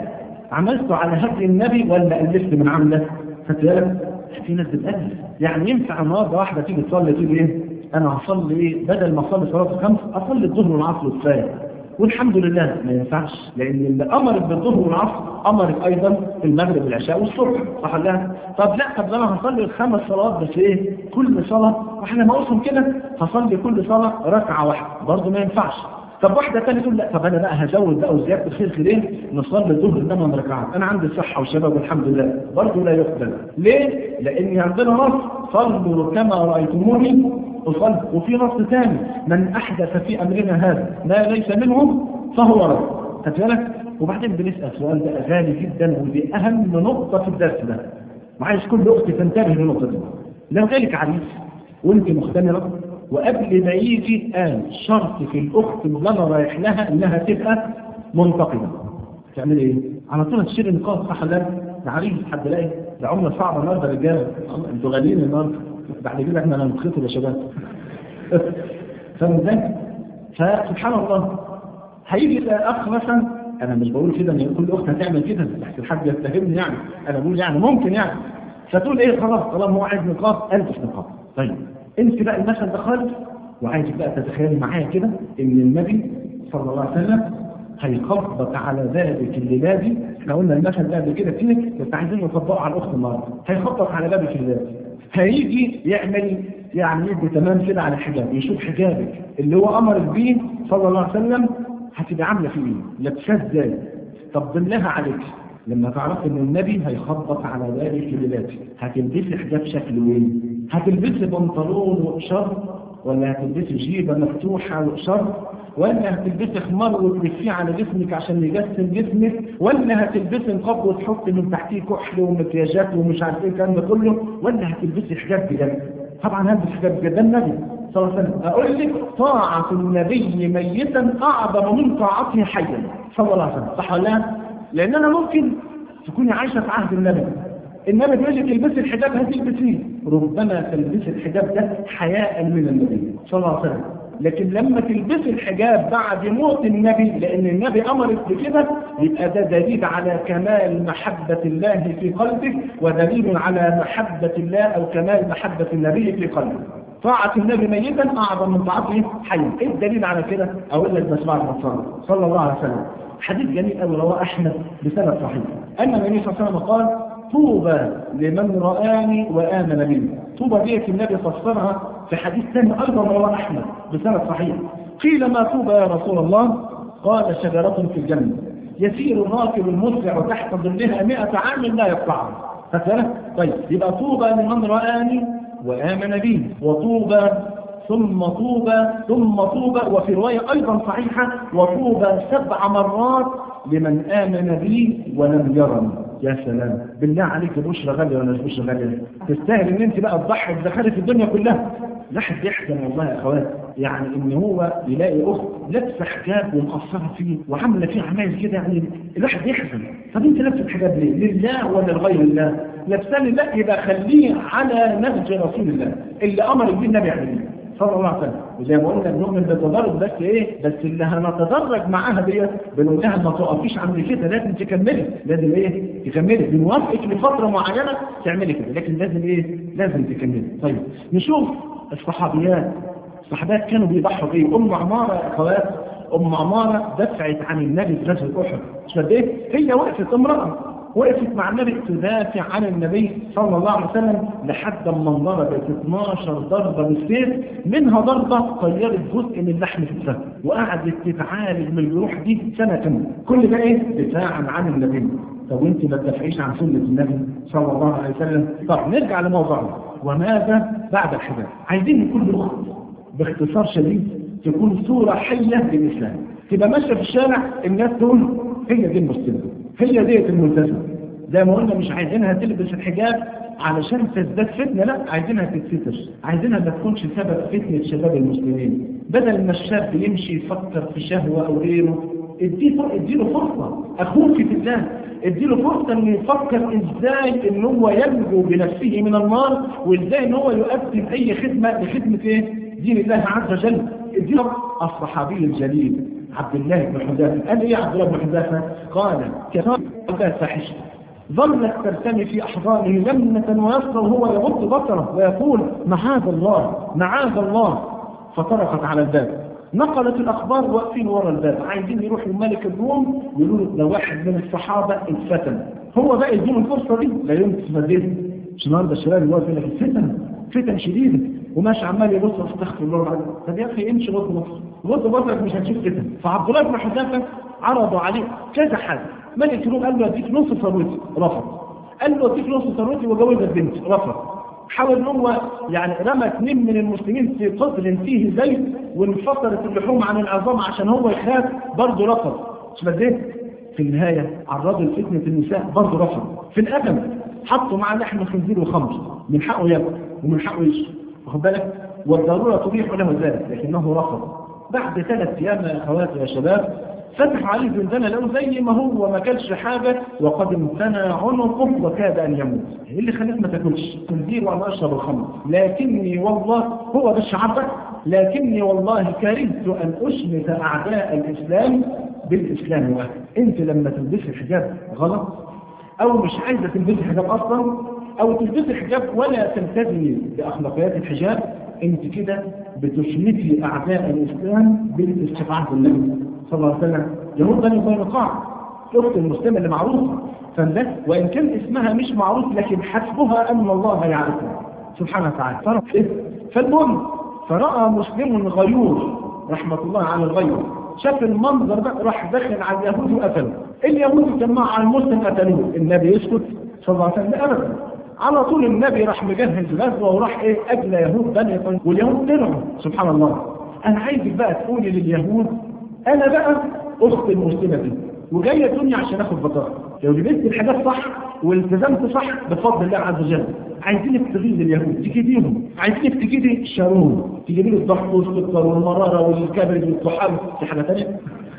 عملته على هدي النبي ولا ألفت من عمله خدت بالك في ناس بتألف يعني ينفع النهارده واحدة تيجي تصلي تقول ايه انا هصلي ايه بدل ما اصلي صلاة الخمس اصلي الظهر والعصر والكفاية والحمد لله ما ينفعش لان اللي امرك بالظهر والعصر امرك ايضا المغرب والعشاء والصبح صح ولا لا؟ طب لا طب انا هصلي الخمس صلوات بس ايه كل صلاه واحنا ما اقسم كده هصلي كل صلاه ركعه واحده برضه ما ينفعش طب واحده ثانيه تقول لا طب انا بقى هزود بقى وزياده الخير خيرين نصلي الظهر ثمان ركعات انا عندي صحه وشباب والحمد لله برضه لا يقبل ليه؟ لان عندنا نص صلوا كما رايتموني أصلي وفي نص ثاني من احدث في امرنا هذا ما ليس منه فهو رد خدت بالك وبعدين بنسال سؤال بقى غالي جدا ودي اهم نقطه في الدرس ده وعايز كل اخت تنتبه للنقطه دي لو جالك عريس وانت مختمره وقبل ما يجي قال شرط في الاخت اللي انا رايح لها انها تبقى منتقده تعمل ايه؟ على طول تشتري نقاط صح ولا لا؟ ده عريس حد لاقي ده عمله صعبه النهارده رجاله انتوا غاليين النهارده بعد كده احنا هنتخطب يا شباب فاهم ازاي؟ فسبحان الله هيجي الاخ مثلا انا مش بقول كده ان كل اخت هتعمل كده تحت الحاج يتهمني يعني انا بقول يعني ممكن يعني فتقول ايه خلاص طالما هو عايز نقاط البس نقاط طيب انت بقى المثل ده خالص وعايزك بقى تتخيلي معايا كده ان النبي صلى الله عليه وسلم هيخبط على بابك الليله دي احنا قلنا المثل ده قبل كده كتير بس عايزين نطبقه على الاخت النهارده هيخبط على بابك الليله دي هيجي يعمل يعني يدي تمام كده على الحجاب يشوف حجابك اللي هو امرك بيه صلى الله عليه وسلم هتبقى عامله فيه ايه؟ لابساه ازاي؟ طب بالله عليك لما تعرف ان النبي هيخبط على بابك دلوقتي هتلبسي حجاب شكله ايه؟ هتلبسي بنطلون وقشر ولا هتلبسي جيبه مفتوحه وقشر ولا هتلبسي خمار وتلفيه على جسمك عشان يجسم جسمك ولا هتلبسي نقاب وتحطي من تحتيه كحل ومكياجات ومش عارف ايه الكلام ده كله ولا هتلبسي حجاب بجد طبعا هلبس حجاب بجد ده النبي صلى الله عليه وسلم اقول لك طاعه النبي ميتا اعظم من طاعته حيا صلى الله عليه وسلم صح ولا لا؟ لان انا ممكن تكوني عايشه في عهد النبي النبي بيقول لك البسي الحجاب هتلبسيه ربما تلبسي الحجاب ده حياء من النبي صلى الله عليه وسلم لكن لما تلبسي الحجاب بعد موت النبي لان النبي امرك بكده يبقى ده دليل على كمال محبة الله في قلبك ودليل على محبة الله او كمال محبة النبي في قلبك طاعة النبي ميتا اعظم من طاعته حيا ايه الدليل على كده اقول لك بس بعد ما تصلي صلى الله عليه وسلم حديث جميل قوي رواه احمد بسند صحيح ان النبي صلى الله عليه وسلم قال طوبى لمن رآني وآمن بي طوبى ديت النبي فسرها في حديث ثاني أيضا رواه أحمد بسند صحيح قيل ما طوبى يا رسول الله قال شجرة في الجنة يسير الراكب المسرع تحت ظلها مئة عام لا يقطعها فسأله طيب يبقى طوبى لمن رآني وآمن بي وطوبى ثم طوبى ثم طوبى وفي رواية أيضا صحيحة وطوبى سبع مرات لمن آمن بي ولم يرني يا سلام بالله عليك بشرى غالية ولا مش بشرى غالية تستاهل ان انت بقى تضحي بزخارف في الدنيا كلها الواحد يحزن والله يا اخوات يعني ان هو يلاقي اخت لابسه حجاب ومقصره فيه وعامله فيه عمايل كده يعني الواحد يحزن طب انت لابسه الحجاب ليه؟ لله ولا لغير الله؟ لابسه لا يبقى خليه على نهج رسول الله اللي امر بيه النبي عليه صلى الله عليه وسلم وزي ما قلنا بنؤمن بالتدرج بس ايه بس اللي هنتدرج معاها ديت بنقول لها ما تقفيش عند كده لازم تكملي لازم ايه تكملي بنوافقك لفتره معينه تعملي كده لكن لازم ايه لازم تكملي طيب نشوف الصحابيات الصحابات كانوا بيضحوا بايه ام عماره يا اخوات ام عماره دفعت عن النبي في غزوه احد مش قد ايه هي وقفت امراه وقفت مع النبي تدافع عن النبي صلى الله عليه وسلم لحد ما ضربت 12 ضربه بالسيف منها ضربه طيرت جزء من لحم جسمها وقعدت تتعالج من الجروح دي سنه كامله كل ده ايه؟ دفاعا عن النبي طب وانت ما تدافعيش عن سنه النبي صلى الله عليه وسلم طب نرجع لموضوعنا وماذا بعد الحجاب؟ عايزين كل اخت باختصار شديد تكون صوره حيه للاسلام تبقى ماشيه في الشارع الناس تقول هي دي المسلمه هي ديت الملتزمه زي ما قلنا مش عايزينها تلبس الحجاب علشان تزداد فتنه لا عايزينها تتستر عايزينها ما تكونش سبب فتنه شباب المسلمين بدل ما الشاب يمشي يفكر في شهوه او غيره اديله اديله فرصه اخوك في الله اديله فرصه انه يفكر ازاي ان هو ينجو بنفسه من النار وازاي ان هو يقدم اي خدمه لخدمه ايه؟ دين الله عز وجل اديله الصحابي الجليل عبد الله بن حذافه قال ايه يا عبد الله بن حذافه قال كفار فاحشه ظلت ترتمي في احضانه لمنه ويسرى وهو يغض بصره ويقول معاذ الله معاذ الله فطرقت على الباب نقلت الاخبار واقفين ورا الباب عايزين يروحوا لملك الروم يقولوا له ده واحد من الصحابه اتفتن هو بقى يديهم الفرصه دي لا يمكن تفديه مش النهارده الشباب اللي واقف لك الفتن فتن شديده وماشي عمال يبص استغفر الله العظيم طب يا اخي امشي غض بصرك غض بصرك مش هتشوف فتن فعبد الله بن حذافه عرضوا عليه كذا حاجه ملك الروم قال له اديك نص ثروتي رفض قال له اديك نص ثروتي وجوزك بنتي رفض حاول ان هو يعني رمى اثنين من المسلمين في قصر فيه زيت وانفصلت اللحوم عن العظام عشان هو يخاف برضه رفض مش بديت في النهايه عرضوا لفتنه النساء برضه رفض في الادم حطوا معاه لحم خنزير وخمر من حقه ياكل ومن حقه يشرب واخد بالك والضروره تبيح له ذلك لكنه رفض بعد ثلاث ايام يا اخواتي يا شباب فتحوا عليه زنزانة لو زي ما هو ما كلش حاجة وقد امتنى عنقه وكاد أن يموت إيه اللي خليك ما تاكلش تنزير وأنا أشرب الخمر لكني والله هو ده الشعب لكني والله كرهت أن أشمت أعداء الإسلام بالإسلام واحد أنت لما تلبسي حجاب غلط أو مش عايزة تلبسي حجاب أصلا أو تلبسي حجاب ولا تلتزمي بأخلاقيات الحجاب أنت كده بتشمتي أعداء الإسلام بالاستفعال بالنبي صلى الله عليه وسلم يهود بني قينقاع اخت المسلمه اللي معروفه فده وان كان اسمها مش معروف لكن حسبها ان الله يعرفها سبحانه وتعالى فرق ايه فالمهم فراى مسلم غيور رحمه الله على الغيور شاف المنظر ده راح دخل على اليهود وقتله اليهود جمعوا على المسلم قتلوه النبي يسكت صلى الله عليه وسلم ابدا على طول النبي راح مجهز غزوه وراح ايه اجل يهود بني قينقاع واليهود طلعوا سبحان الله انا عايزك بقى تقولي لليهود انا بقى اخت المسلمه دي وجايه الدنيا عشان اخد بطاقه لو لبست الحاجات صح والتزمت صح بفضل الله عز وجل عايزينك تغيظ اليهود تجيبيهم عايزينك تجيبي الشارون تجيبي له الضغط والسكر والمراره والكبد والطحال في حاجه ثانيه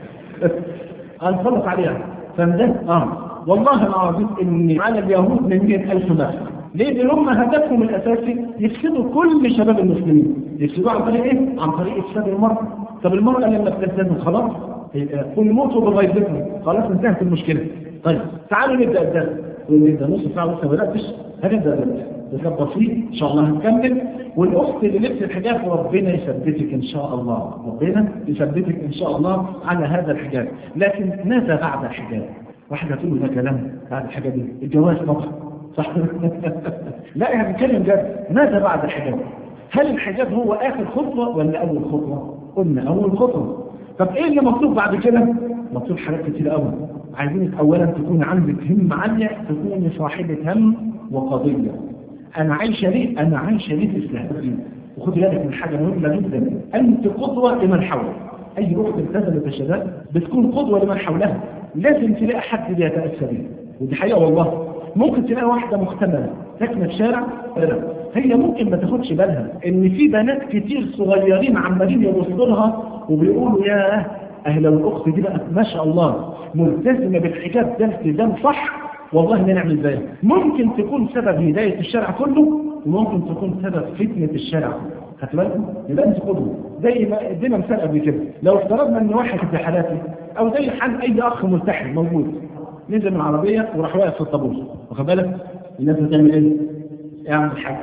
هنخلص عليها فده اه والله العظيم ان على اليهود من 100000 نفس ليه؟ لان هم هدفهم الاساسي يفسدوا كل شباب المسلمين يفسدوا عن طريق ايه؟ عن طريق افساد المرأة طب المرأة لما بتلتزم خلاص قل موتوا بغيظكم خلاص انتهت المشكلة طيب تعالوا نبدا الدرس ونبدا نص ساعه لسه ما بداتش هنبدا الدرس ده كان بسيط ان شاء الله هنكمل والاخت اللي لبست الحجاب ربنا يثبتك ان شاء الله ربنا يثبتك ان شاء الله على هذا الحجاب لكن ماذا بعد الحجاب؟ واحد هتقول ده كلام بعد الحجاب دي الجواز طبعا صح لا احنا بنتكلم جد ماذا بعد الحجاب هل الحجاب هو اخر خطوه ولا اول خطوه قلنا اول خطوه طب ايه اللي مطلوب بعد كده مطلوب حاجات كتير قوي عايزينك اولا تكون عندك همه عاليه تكوني صاحبه هم وقضيه انا عايشه ليه انا عايشه ليه في الاسلام وخدي بالك من حاجه مهمه جدا انت قدوه لمن حولك اي اخت التزمت يا شباب بتكون قدوه لمن حولها لازم تلاقي حد بيتاسى بيه ودي حقيقه والله ممكن تلاقي واحدة مختملة ساكنة في شارع هي ممكن ما تاخدش بالها ان في بنات كتير صغيرين عمالين يبصوا لها وبيقولوا يا اهل الاخت دي بقى ما شاء الله ملتزمة بالحجاب ده التزام صح والله ما نعمل ذلك ممكن تكون سبب هداية الشارع كله وممكن تكون سبب فتنة الشارع خدت بالكم يبقى انت قدوه زي ما ادينا مثال قبل كده لو افترضنا ان واحد في حالاتي او زي حال اي اخ ملتحي موجود نزل من العربية وراح واقف في الطابور واخد بالك الناس بتعمل ايه؟ اعمل حاجة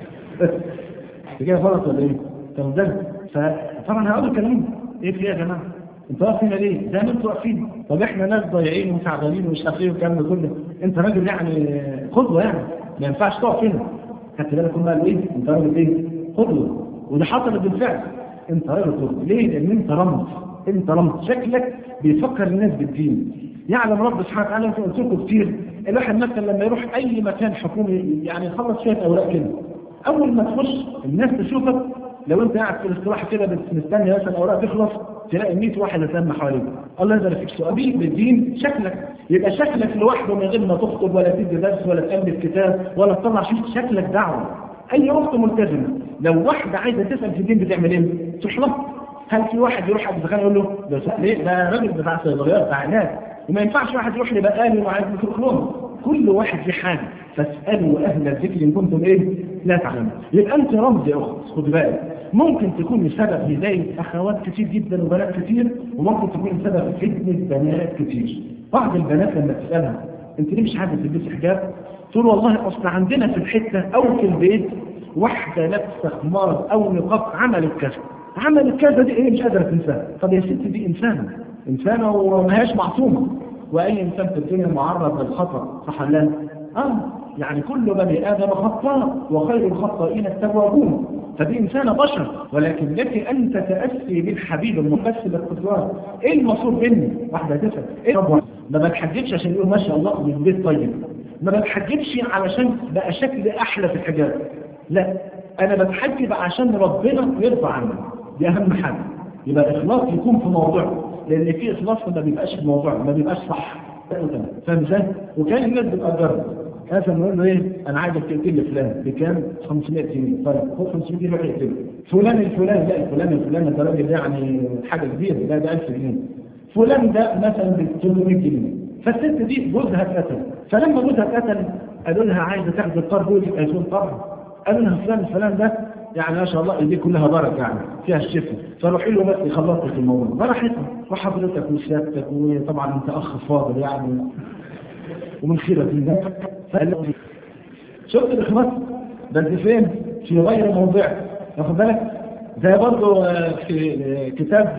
كده غلط ولا ايه؟ طب ده فطبعا هقول الكلام ايه في ايه يا جماعه؟ انتوا واقفين ليه؟ ده انتوا واقفين طب احنا ناس ضايعين ومتعبانين ومش عارفين والكلام ده كله انت راجل يعني قدوه يعني ما ينفعش تقف هنا خدت بالك هم قالوا ايه؟ انت راجل ايه؟ قدوه وده حصل بالفعل انت راجل قدوه ليه؟ لان انت رمز انت رمز شكلك بيفكر الناس بالدين يعلم رب سبحانه وتعالى انت قلت لكم كتير الواحد مثلا لما يروح اي مكان حكومي يعني يخلص شويه اوراق كده اول ما تخش الناس تشوفك لو انت قاعد في الاستراحه كده مستني مثلا الاوراق تخلص تلاقي 100 واحد يتلم حواليك الله يبارك فيك سؤالي بالدين شكلك يبقى شكلك لوحده من غير ما تخطب ولا تدي درس ولا تالف كتاب ولا تطلع شيء شكلك دعوه اي اخت ملتزمه لو واحده عايزه تسال في الدين بتعمل ايه؟ تروح لها هل في واحد يروح عند الدكان يقول له ده ليه ده راجل بتاع صيدليات بتاع علاج وما ينفعش واحد يروح لبقالي وعايز يترك لهم كل واحد في حاجه فاسالوا اهل الذكر ان كنتم ايه لا تعلمون يبقى انت رمز يا اخت خد بالك ممكن تكون سبب هداية أخوات كتير جدا وبنات كتير وممكن تكون سبب فتنة بنات كتير بعض البنات لما تسألها أنت ليه مش عايزة تلبسي حجاب؟ تقول والله أصل عندنا في الحتة أو في البيت واحدة لابسة خمار أو نقاب عملت كذا عملت كذا دي إيه مش قادرة تنساها طب يا ستي دي إنسانة إنسانة وما هياش معصومة وأي إنسان في الدنيا معرض للخطأ صح ولا لا؟ آه يعني كل بني آدم خطاء وخير الخطائين التوابون فدي إنسانة بشر ولكن لك أن تتأسي بالحبيب المقسم القدوان إيه المطلوب مني؟ واحدة تسأل إيه طبعا ما بتحجبش عشان يقول ما شاء الله من البيت طيب ما بتحجبش علشان بقى شكل أحلى في الحجاب لا أنا بتحجب عشان ربنا يرضى عني دي أهم حاجة يبقى الإخلاص يكون في موضوعه لأن في إخلاص ما بيبقاش في موضوعه ما بيبقاش صح فاهم ازاي؟ وكان الناس بتقدرها هذا نقول له ايه انا عايزك تقتل لي فلان بكام 500 جنيه طيب خد 500 جنيه روح اقتله فلان الفلاني لا الفلان الفلاني ده راجل ده يعني حاجه كبيره ده ده 1000 جنيه فلان ده مثلا ب 800 جنيه فالست دي جوزها اتقتل فلما جوزها اتقتل قالوا لها عايزه تاخد القرض جوزك هيكون طبعا قالوا لها فلان الفلان ده يعني ما شاء الله ايديه كلها بركه يعني فيها الشفاء فروحي له بس يخلص لك الموضوع براحتها وحضرتك وسيادتك وطبعا انت اخ فاضل يعني ومن خيرة الله فقال شفت الإخلاص بس فين في غير موضع واخد بالك زي برضه في كتاب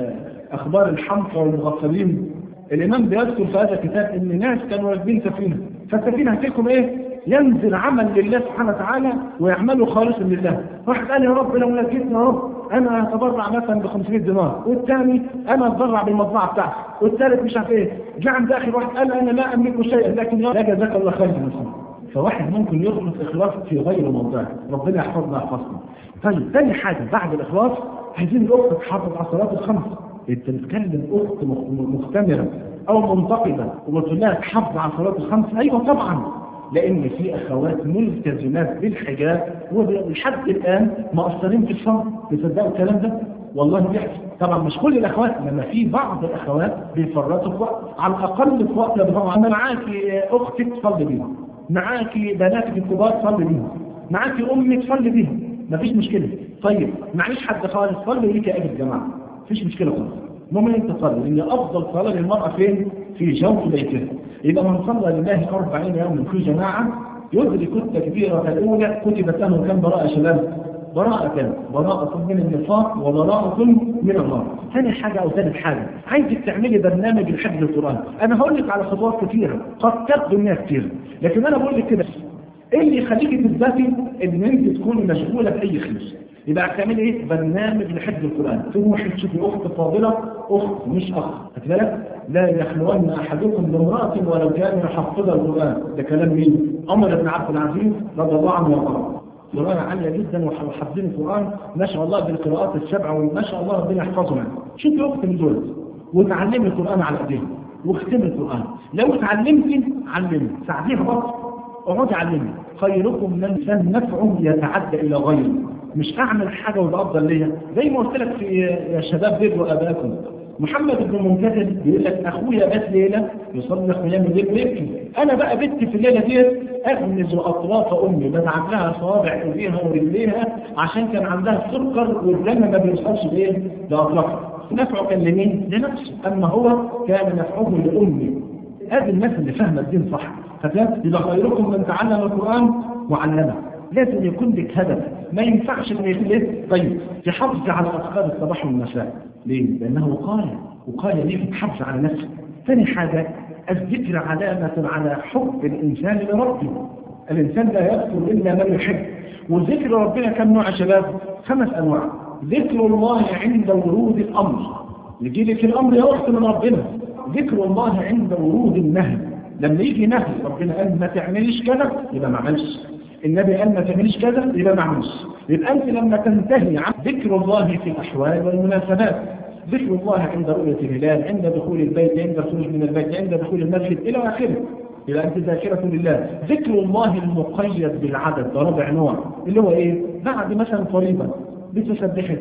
أخبار الحمقى والمغفلين الإمام بيذكر في هذا الكتاب إن ناس كانوا راكبين سفينة فالسفينة هتلكم إيه؟ ينزل عمل لله سبحانه وتعالى ويعملوا خالصا لله واحد قال يا رب لو نجيتني يا رب انا اتبرع مثلا ب 500 دينار والثاني انا اتبرع بالمزرعه بتاعتي والثالث مش عارف ايه جه عند اخر واحد قال انا لا املك شيئا لكن يا لا جزاك الله خير مثلا فواحد ممكن يخلص اخلاص في غير موضعه ربنا يحفظنا يحفظنا طيب ثاني حاجه بعد الاخلاص عايزين الاخت تحافظ على الصلاه الخمس انت بتكلم اخت مختمره او منتقده وقلت لها تحافظ على الصلاه الخمس ايوه طبعا لان في اخوات ملتزمات بالحجاب ولحد الان مقصرين في الصلاه تصدقوا الكلام ده والله بيحصل طبعا مش كل الاخوات لما في بعض الاخوات بيفرطوا في وقت على الاقل في وقت لما انا معاكي اختك تصلي بيها معاكي بناتك الكبار صلي بيها معاكي امك صلي بيها مفيش مشكله طيب معلش حد خالص صلي ليك يا الجماعه مفيش مشكله خالص المهم انت تصلي لان افضل صلاه للمراه فين في جوف بيتها يبقى من صلى لله 40 يوما في جماعه يدرك التكبيره الاولى كتبت له كم براءه شباب براءة كام؟ براءة من النفاق وبراءة من النار. ثاني حاجة أو ثالث حاجة، عايزك تعملي برنامج لحفظ القرآن. أنا هقول لك على خطوات كثيرة، قد تبدو إنها كثيرة، لكن أنا بقول لك كده إيه اللي يخليكي تثبتي إن أنت تكوني مشغولة بأي خير؟ يبقى هتعملي ايه؟ برنامج لحفظ القرآن، تروحي تشوفي أخت فاضلة، أخت مش أخ، خدت بالك؟ لا يخلون أحدكم بامرأة ولو كان يحفظ القرآن، ده كلام مين؟ عمر بن عبد العزيز رضي الله عنه وارضاه. قراءة عالية جدا وحافظين القرآن ما شاء الله بالقراءات السبعة وما شاء الله ربنا يحفظهم شوفي وقت من دول وتعلمي القرآن على ايديها واختمي القرآن لو اتعلمتي علمي ساعديها برضه اقعدي علمي خيركم من كان نفعه يتعدى الى غيره مش اعمل حاجه وده افضل ليا زي ما قلت لك في يا شباب بروا اباكم محمد بن منكدر بيقول لك اخويا بات ليله يصلي قيام الليل ويبكي انا بقى بنتي في الليله ديت اغمز اطراف امي بدعك لها صوابع ايديها ورجليها عشان كان عندها سكر والدم ما بيوصلش بايه لاطرافها نفعه كان لمين؟ لنفسه اما هو كان نفعه لامي هذه الناس اللي فاهمه الدين صح فكان يبقى خيركم من تعلم القران وعلمه لازم يكون لك هدف ما ينفعش ان يكون طيب تحافظ على اذكار الصباح والمساء ليه؟ لانه قال وقال ليه تحافظ على نفسك ثاني حاجه الذكر علامة على حب الإنسان لربه الإنسان لا يذكر إلا من يحب وذكر ربنا كم نوع يا شباب؟ خمس أنواع ذكر الله عند ورود الأمر يجي لك الأمر يا أخت من ربنا ذكر الله عند ورود النهي لما يجي نهي ربنا قال ما تعمليش كذا يبقى ما عملش النبي قال ما تعمليش كذا يبقى ما عملش يبقى أنت لما تنتهي عن ذكر الله في الأحوال والمناسبات ذكر الله عند رؤية الهلال عند دخول البيت عند الخروج من البيت عند دخول المسجد إلى آخره إلى أنت ذاكرة لله ذكر الله المقيد بالعدد ده رابع نوع اللي هو إيه بعد مثلا فريضة بتسبحي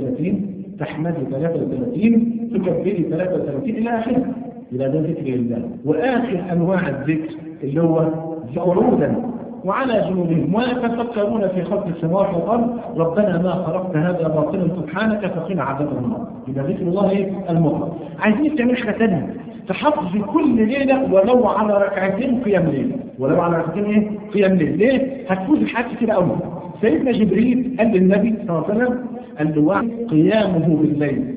33 تحمدي 33 تكبري 33 إلى آخره إلى ده ذكر الله وآخر أنواع الذكر اللي هو قعودا وعلى جنوبهم ويتفكرون في خلق السماوات والارض ربنا ما خلقت هذا باطلا سبحانك فقنا عذاب النار يبقى ذكر الله ايه المطلق عايزين تعمل حاجه ثانيه تحافظ كل ليله ولو على ركعتين قيام ليل ولو على ركعتين ايه قيام ليل ليه هتفوز بحاجات كتير قوي سيدنا جبريل قال للنبي صلى الله عليه وسلم قال له "وعد قيامه بالليل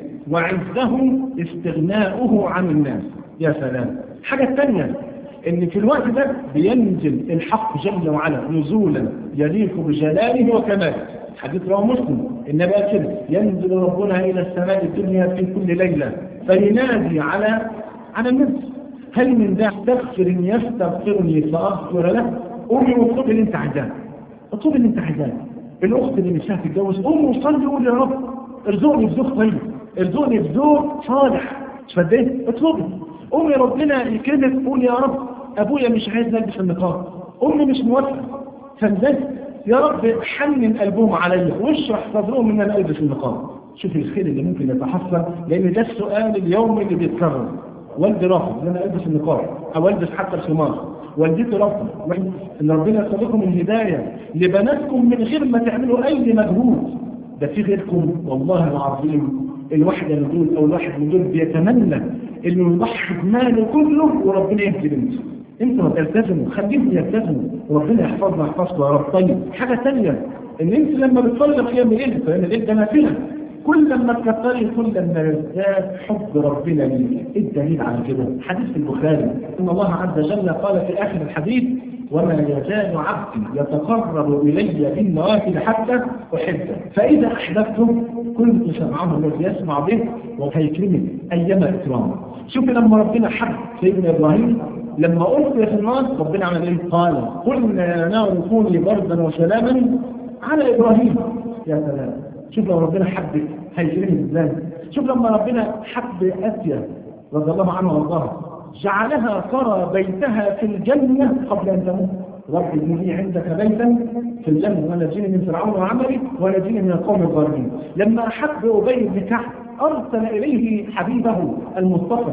وعزه استغناؤه عن الناس يا سلام الحاجه الثانيه ان في الوقت ده بينزل الحق جل وعلا نزولا يليق بجلاله وكماله حديث رواه مسلم النبي قال كده ينزل ربنا الى السماء الدنيا في كل ليله فينادي على على الناس هل من ذا استغفر يستغفرني فاغفر له قومي واطلبي اللي انت عايزاه اطلبي اللي انت عايزاه الاخت اللي مش هتتجوز قومي وصلي وقولي يا رب ارزقني بزوج طيب ارزقني بزوج صالح تصدقي اطلبي امي ربنا يكرمك قول يا رب ابويا مش عايز نلبس النقاب امي مش موافقه فانزل يا رب حنن قلبهم عليا واشرح صدرهم ان انا البس النقاب شوف الخير اللي ممكن يتحصل لان ده السؤال اليومي اللي بيتكرر والدي رافض ان انا البس النقاب او البس حتى الخمار والدتي رافضه ان ربنا يسلكم الهدايه لبناتكم من غير ما تعملوا اي مجهود ده في غيركم والله العظيم الواحدة من دول أو الواحد من دول بيتمنى إنه يضحي بماله كله وربنا يهدي بنته. أنت ما تلتزموا خليهم يلتزموا وربنا يحفظنا يحفظكم يا رب طيب حاجة ثانية إن أنت لما بتصلي قيام الليل قيام الليل ده نافلة كل لما تكتري كل لما يزداد حب ربنا ليك ايه الدليل على كده حديث في البخاري ان الله عز وجل قال في اخر الحديث وما يزال عبدي يتقرب الي بالنوافل حتى احبه فاذا احببته كنت سمعه الذي يسمع به وهيكرمك ايما اكرامه شوف لما ربنا حب سيدنا ابراهيم لما ألقي في النار ربنا عمل ايه؟ قال قلنا يا نار كوني بردا وسلاما على ابراهيم يا سلام شوف لو ربنا حبك هيكرمك ازاي شوف لما ربنا حب اسيا رضي الله عنها وارضاها جعلها ترى بيتها في الجنة قبل أن تموت رب ابن لي عندك بيتا في الجنة ونجيني من فرعون وعملي ونجيني من القوم الظالمين لما أحب أبي بن كعب أرسل إليه حبيبه المصطفى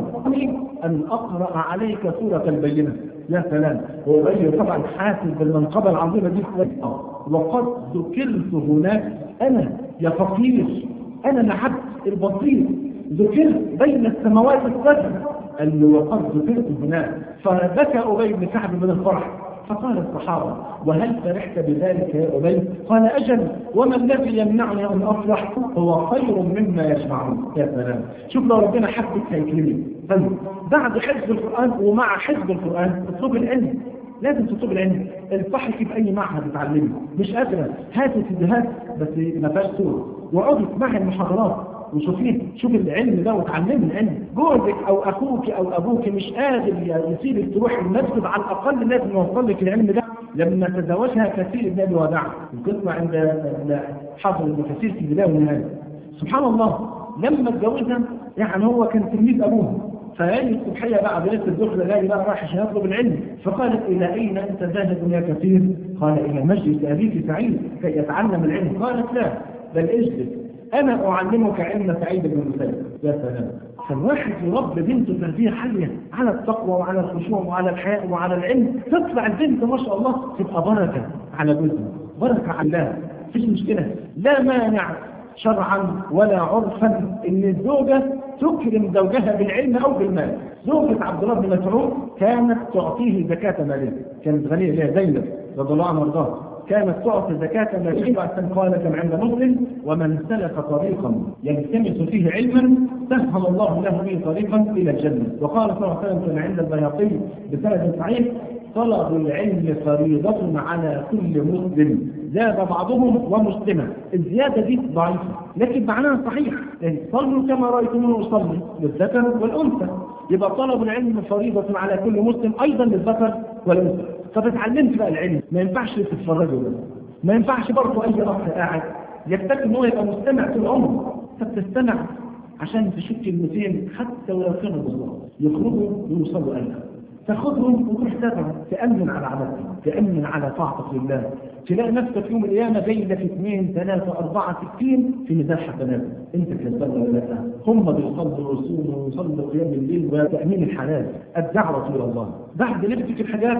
أن أقرأ عليك سورة البينة يا سلام وأبي طبعا حاسس بالمنقبة العظيمة دي وقد ذكرت هناك أنا يا فقير أنا العبد البسيط ذكرت بين السماوات السبع قال له وقد ذكرت هناك فبكى أبي بن كعب من الفرح فقال الصحابة وهل فرحت بذلك يا أبي قال أجل وما الذي يمنعني أن أفرح هو خير مما يسمعون يا سلام شوف لو ربنا حبك هيكرمك طيب بعد حفظ القرآن ومع حفظ القرآن اطلب العلم لازم تطلب العلم التحقي بأي معهد تتعلمي مش قادرة هاتي سيديهات بس ما فيهاش صور واقعدي اسمعي المحاضرات وشوفيه شوف العلم ده وتعلمي العلم جوزك او اخوك او ابوك مش قادر يسيبك تروح المسجد على الاقل لازم يوصل لك العلم ده لما تزوجها كثير ابن ابي وداع القسمه عند حافظ ابن كثير في البدايه والنهايه سبحان الله لما اتجوزها يعني هو كان تلميذ ابوه فهذه الصبحيه بعد ليله الدخل لا بقى رايح عشان يطلب العلم فقالت الى اين انت ذاهب يا كثير؟ قال الى مسجد ابيك سعيد كي يتعلم العلم قالت لا بل اجلس انا اعلمك علم سعيد بن المسيب يا سلام فالواحد يربي بنته تربيه عاليه على التقوى وعلى الخشوع وعلى الحياء وعلى العلم تطلع البنت ما شاء الله تبقى بركه على جوزها بركه على الله مفيش مشكله لا مانع شرعا ولا عرفا ان الزوجه تكرم زوجها بالعلم او بالمال زوجة عبد الله بن مسعود كانت تعطيه زكاة مالية كانت غنية لها زينب رضي الله عنها وارضاها كانت تعطي زكاة مالية وأحسن قال كما عند مسلم ومن سلك طريقا يلتمس فيه علما سهل الله له به طريقا إلى الجنة وقال صلى الله عليه وسلم كما عند البياقي بسند صحيح طلب العلم فريضة على كل مسلم زاد بعضهم ومسلمة الزيادة دي ضعيفة لكن معناها صحيح يعني صلوا كما رأيتموني أصلي للذكر والأنثى يبقى طلب العلم فريضة على كل مسلم أيضا للذكر والأنثى طب اتعلمت بقى العلم ما ينفعش تتفرجوا بس ما ينفعش برضه أي أخ قاعد يكتفي إن هو يبقى مستمع طول عمره فبتستمع عشان تشوف كلمتين حتى ولو كانوا بالظبط يخرجوا ويوصلوا قلبك تاخذهم وتروح تابع تأمن على عبادتك تأمن على طاعتك لله تلاقي نفسك يوم القيامة جاي لك اثنين ثلاثة أربعة ستين في ميزان حسنات أنت كذاب ولا لا هم بيصلوا ويصوموا ويصلوا قيام الليل وتأمين الحلال الدعوة إلى الله بعد لبسك الحاجات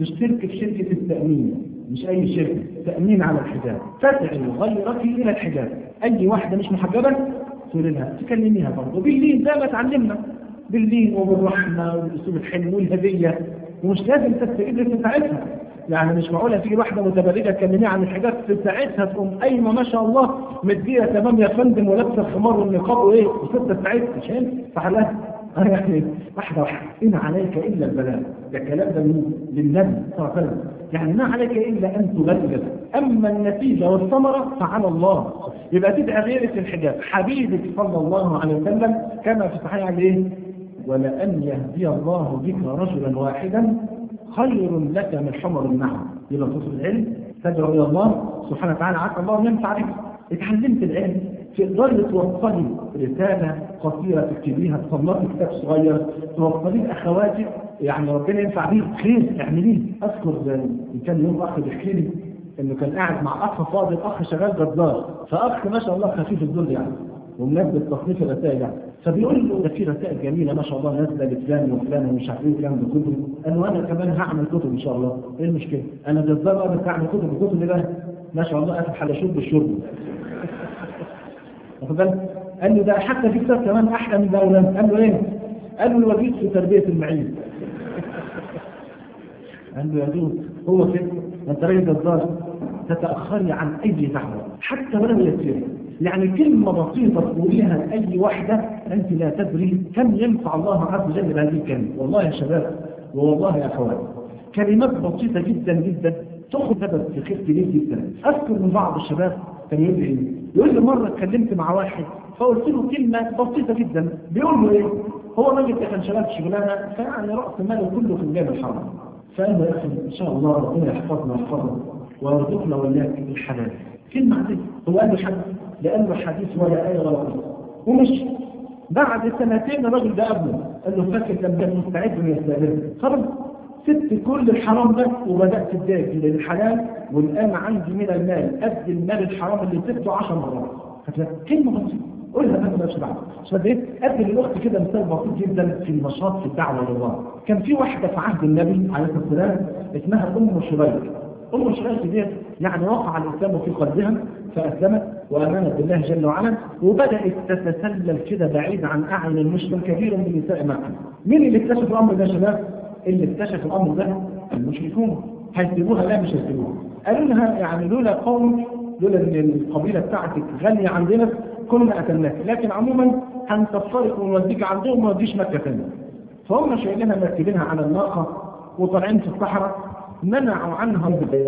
تشترك في شركة التأمين مش أي شركة تأمين على الحجاب تدعي غيرك إلى الحجاب أي واحدة مش محجبة تقول لها تكلميها برضه باللين زي ما اتعلمنا باللين وبالرحمة والأسلوب الحلو والهدية ومش لازم تستجيب لساعتها يعني مش معقوله تيجي واحده متبرجه تكلميها عن الحجاب في ساعتها تقوم قايمه ما شاء الله مديه تمام يا فندم ولابسه الخمار والنقاب وايه وست ساعتها مش هينفع صح لها يعني واحده واحده ان عليك الا البلاغ ده الكلام ده من للنبي صلى الله عليه وسلم يعني ما عليك الا ان تبلغ اما النتيجه والثمره فعلى الله يبقى تدعي غيرك الحجاب حبيبك صلى الله عليه وسلم كما في صحيح عليه ولأن يهدي الله بك رجلا واحدا خير لك من حمر النعم يبقى تصل العلم تدعو الى الله سبحانه وتعالى عسى الله ان ينفع بك اتعلمت العلم تقدري توصلي رساله قصيره تكتبيها تصنفي كتاب صغير توصليه لاخواتك يعني ربنا ينفع بيه خير اعمليه اذكر كان يوم اخ بيحكي لي انه كان قاعد مع اخ فاضل اخ شغال جزار فاخ ما شاء الله خفيف الظل يعني ومنبه تصنيف الرسائل يعني فبيقول له ده في رسائل جميله ما شاء الله نازله لفلان وفلان ومش عارف ايه وكلام ده كله قال له انا كمان هعمل كتب ان شاء الله ايه المشكله؟ انا جزار بقى بس هعمل كتب الكتب اللي بقى ما شاء الله اسف على شرب الشرب واخد بالك؟ قال له ده حتى في كتاب كمان احلى من ده قال له ايه؟ قال له الوجيز في تربيه المعين قال له يا دود هو كده انت راجل جزار تتاخري عن اي دعوه حتى ولو يسير يعني كلمة بسيطة تقوليها لأي واحدة أنت لا تدري كم ينفع الله عز وجل بهذه الكلمة والله يا شباب والله يا أخوات كلمات بسيطة جدا جدا تأخذ سبب في خير كبير جدا أذكر من بعض الشباب كان يقول لي إيه؟ يقول لي مرة اتكلمت مع واحد فقلت له كلمة بسيطة جدا بيقول له إيه؟ هو راجل كان شغال في شغلانة فيعني رأس ماله كله في المال الحرام فقال له يا أخي إن شاء الله ربنا يحفظنا ويحفظنا ويرزقنا وإياك بالحلال كلمة عادية هو قال له حديث لأنه حديث ولا آية ولا قصة ومش بعد سنتين الراجل ده قبله قال له فاكر لما كان مستعد انه يستقبله خلاص سبت كل الحرام ده وبدات اتجه للحلال والان عندي من المال قد المال الحرام اللي سبته 10 مرات كلمه بسيطه قولها بس مش بعد عشان ايه ادي للاخت كده مثال بسيط جدا في النشاط في الدعوه لله كان في واحده في عهد النبي عليه الصلاه والسلام اسمها ام شريك ام شريك ديت يعني وقع الاسلام في قلبها فاسلمت وامنت بالله جل وعلا وبدات تتسلل كده بعيد عن اعين المسلم كثير من نساء مكه مين اللي اكتشف الامر ده يا شباب؟ اللي اكتشف الامر ده المشركون هيسيبوها لا مش هيسيبوها قالوا لها يعني لولا قوم لولا ان القبيله بتاعتك غاليه عندنا كنا قتلناك لكن عموما هنسفرك ونوديك عندهم وما نوديش مكه ثانيه فهم شايلينها مركبينها على الناقه وطالعين في الصحراء منعوا عنها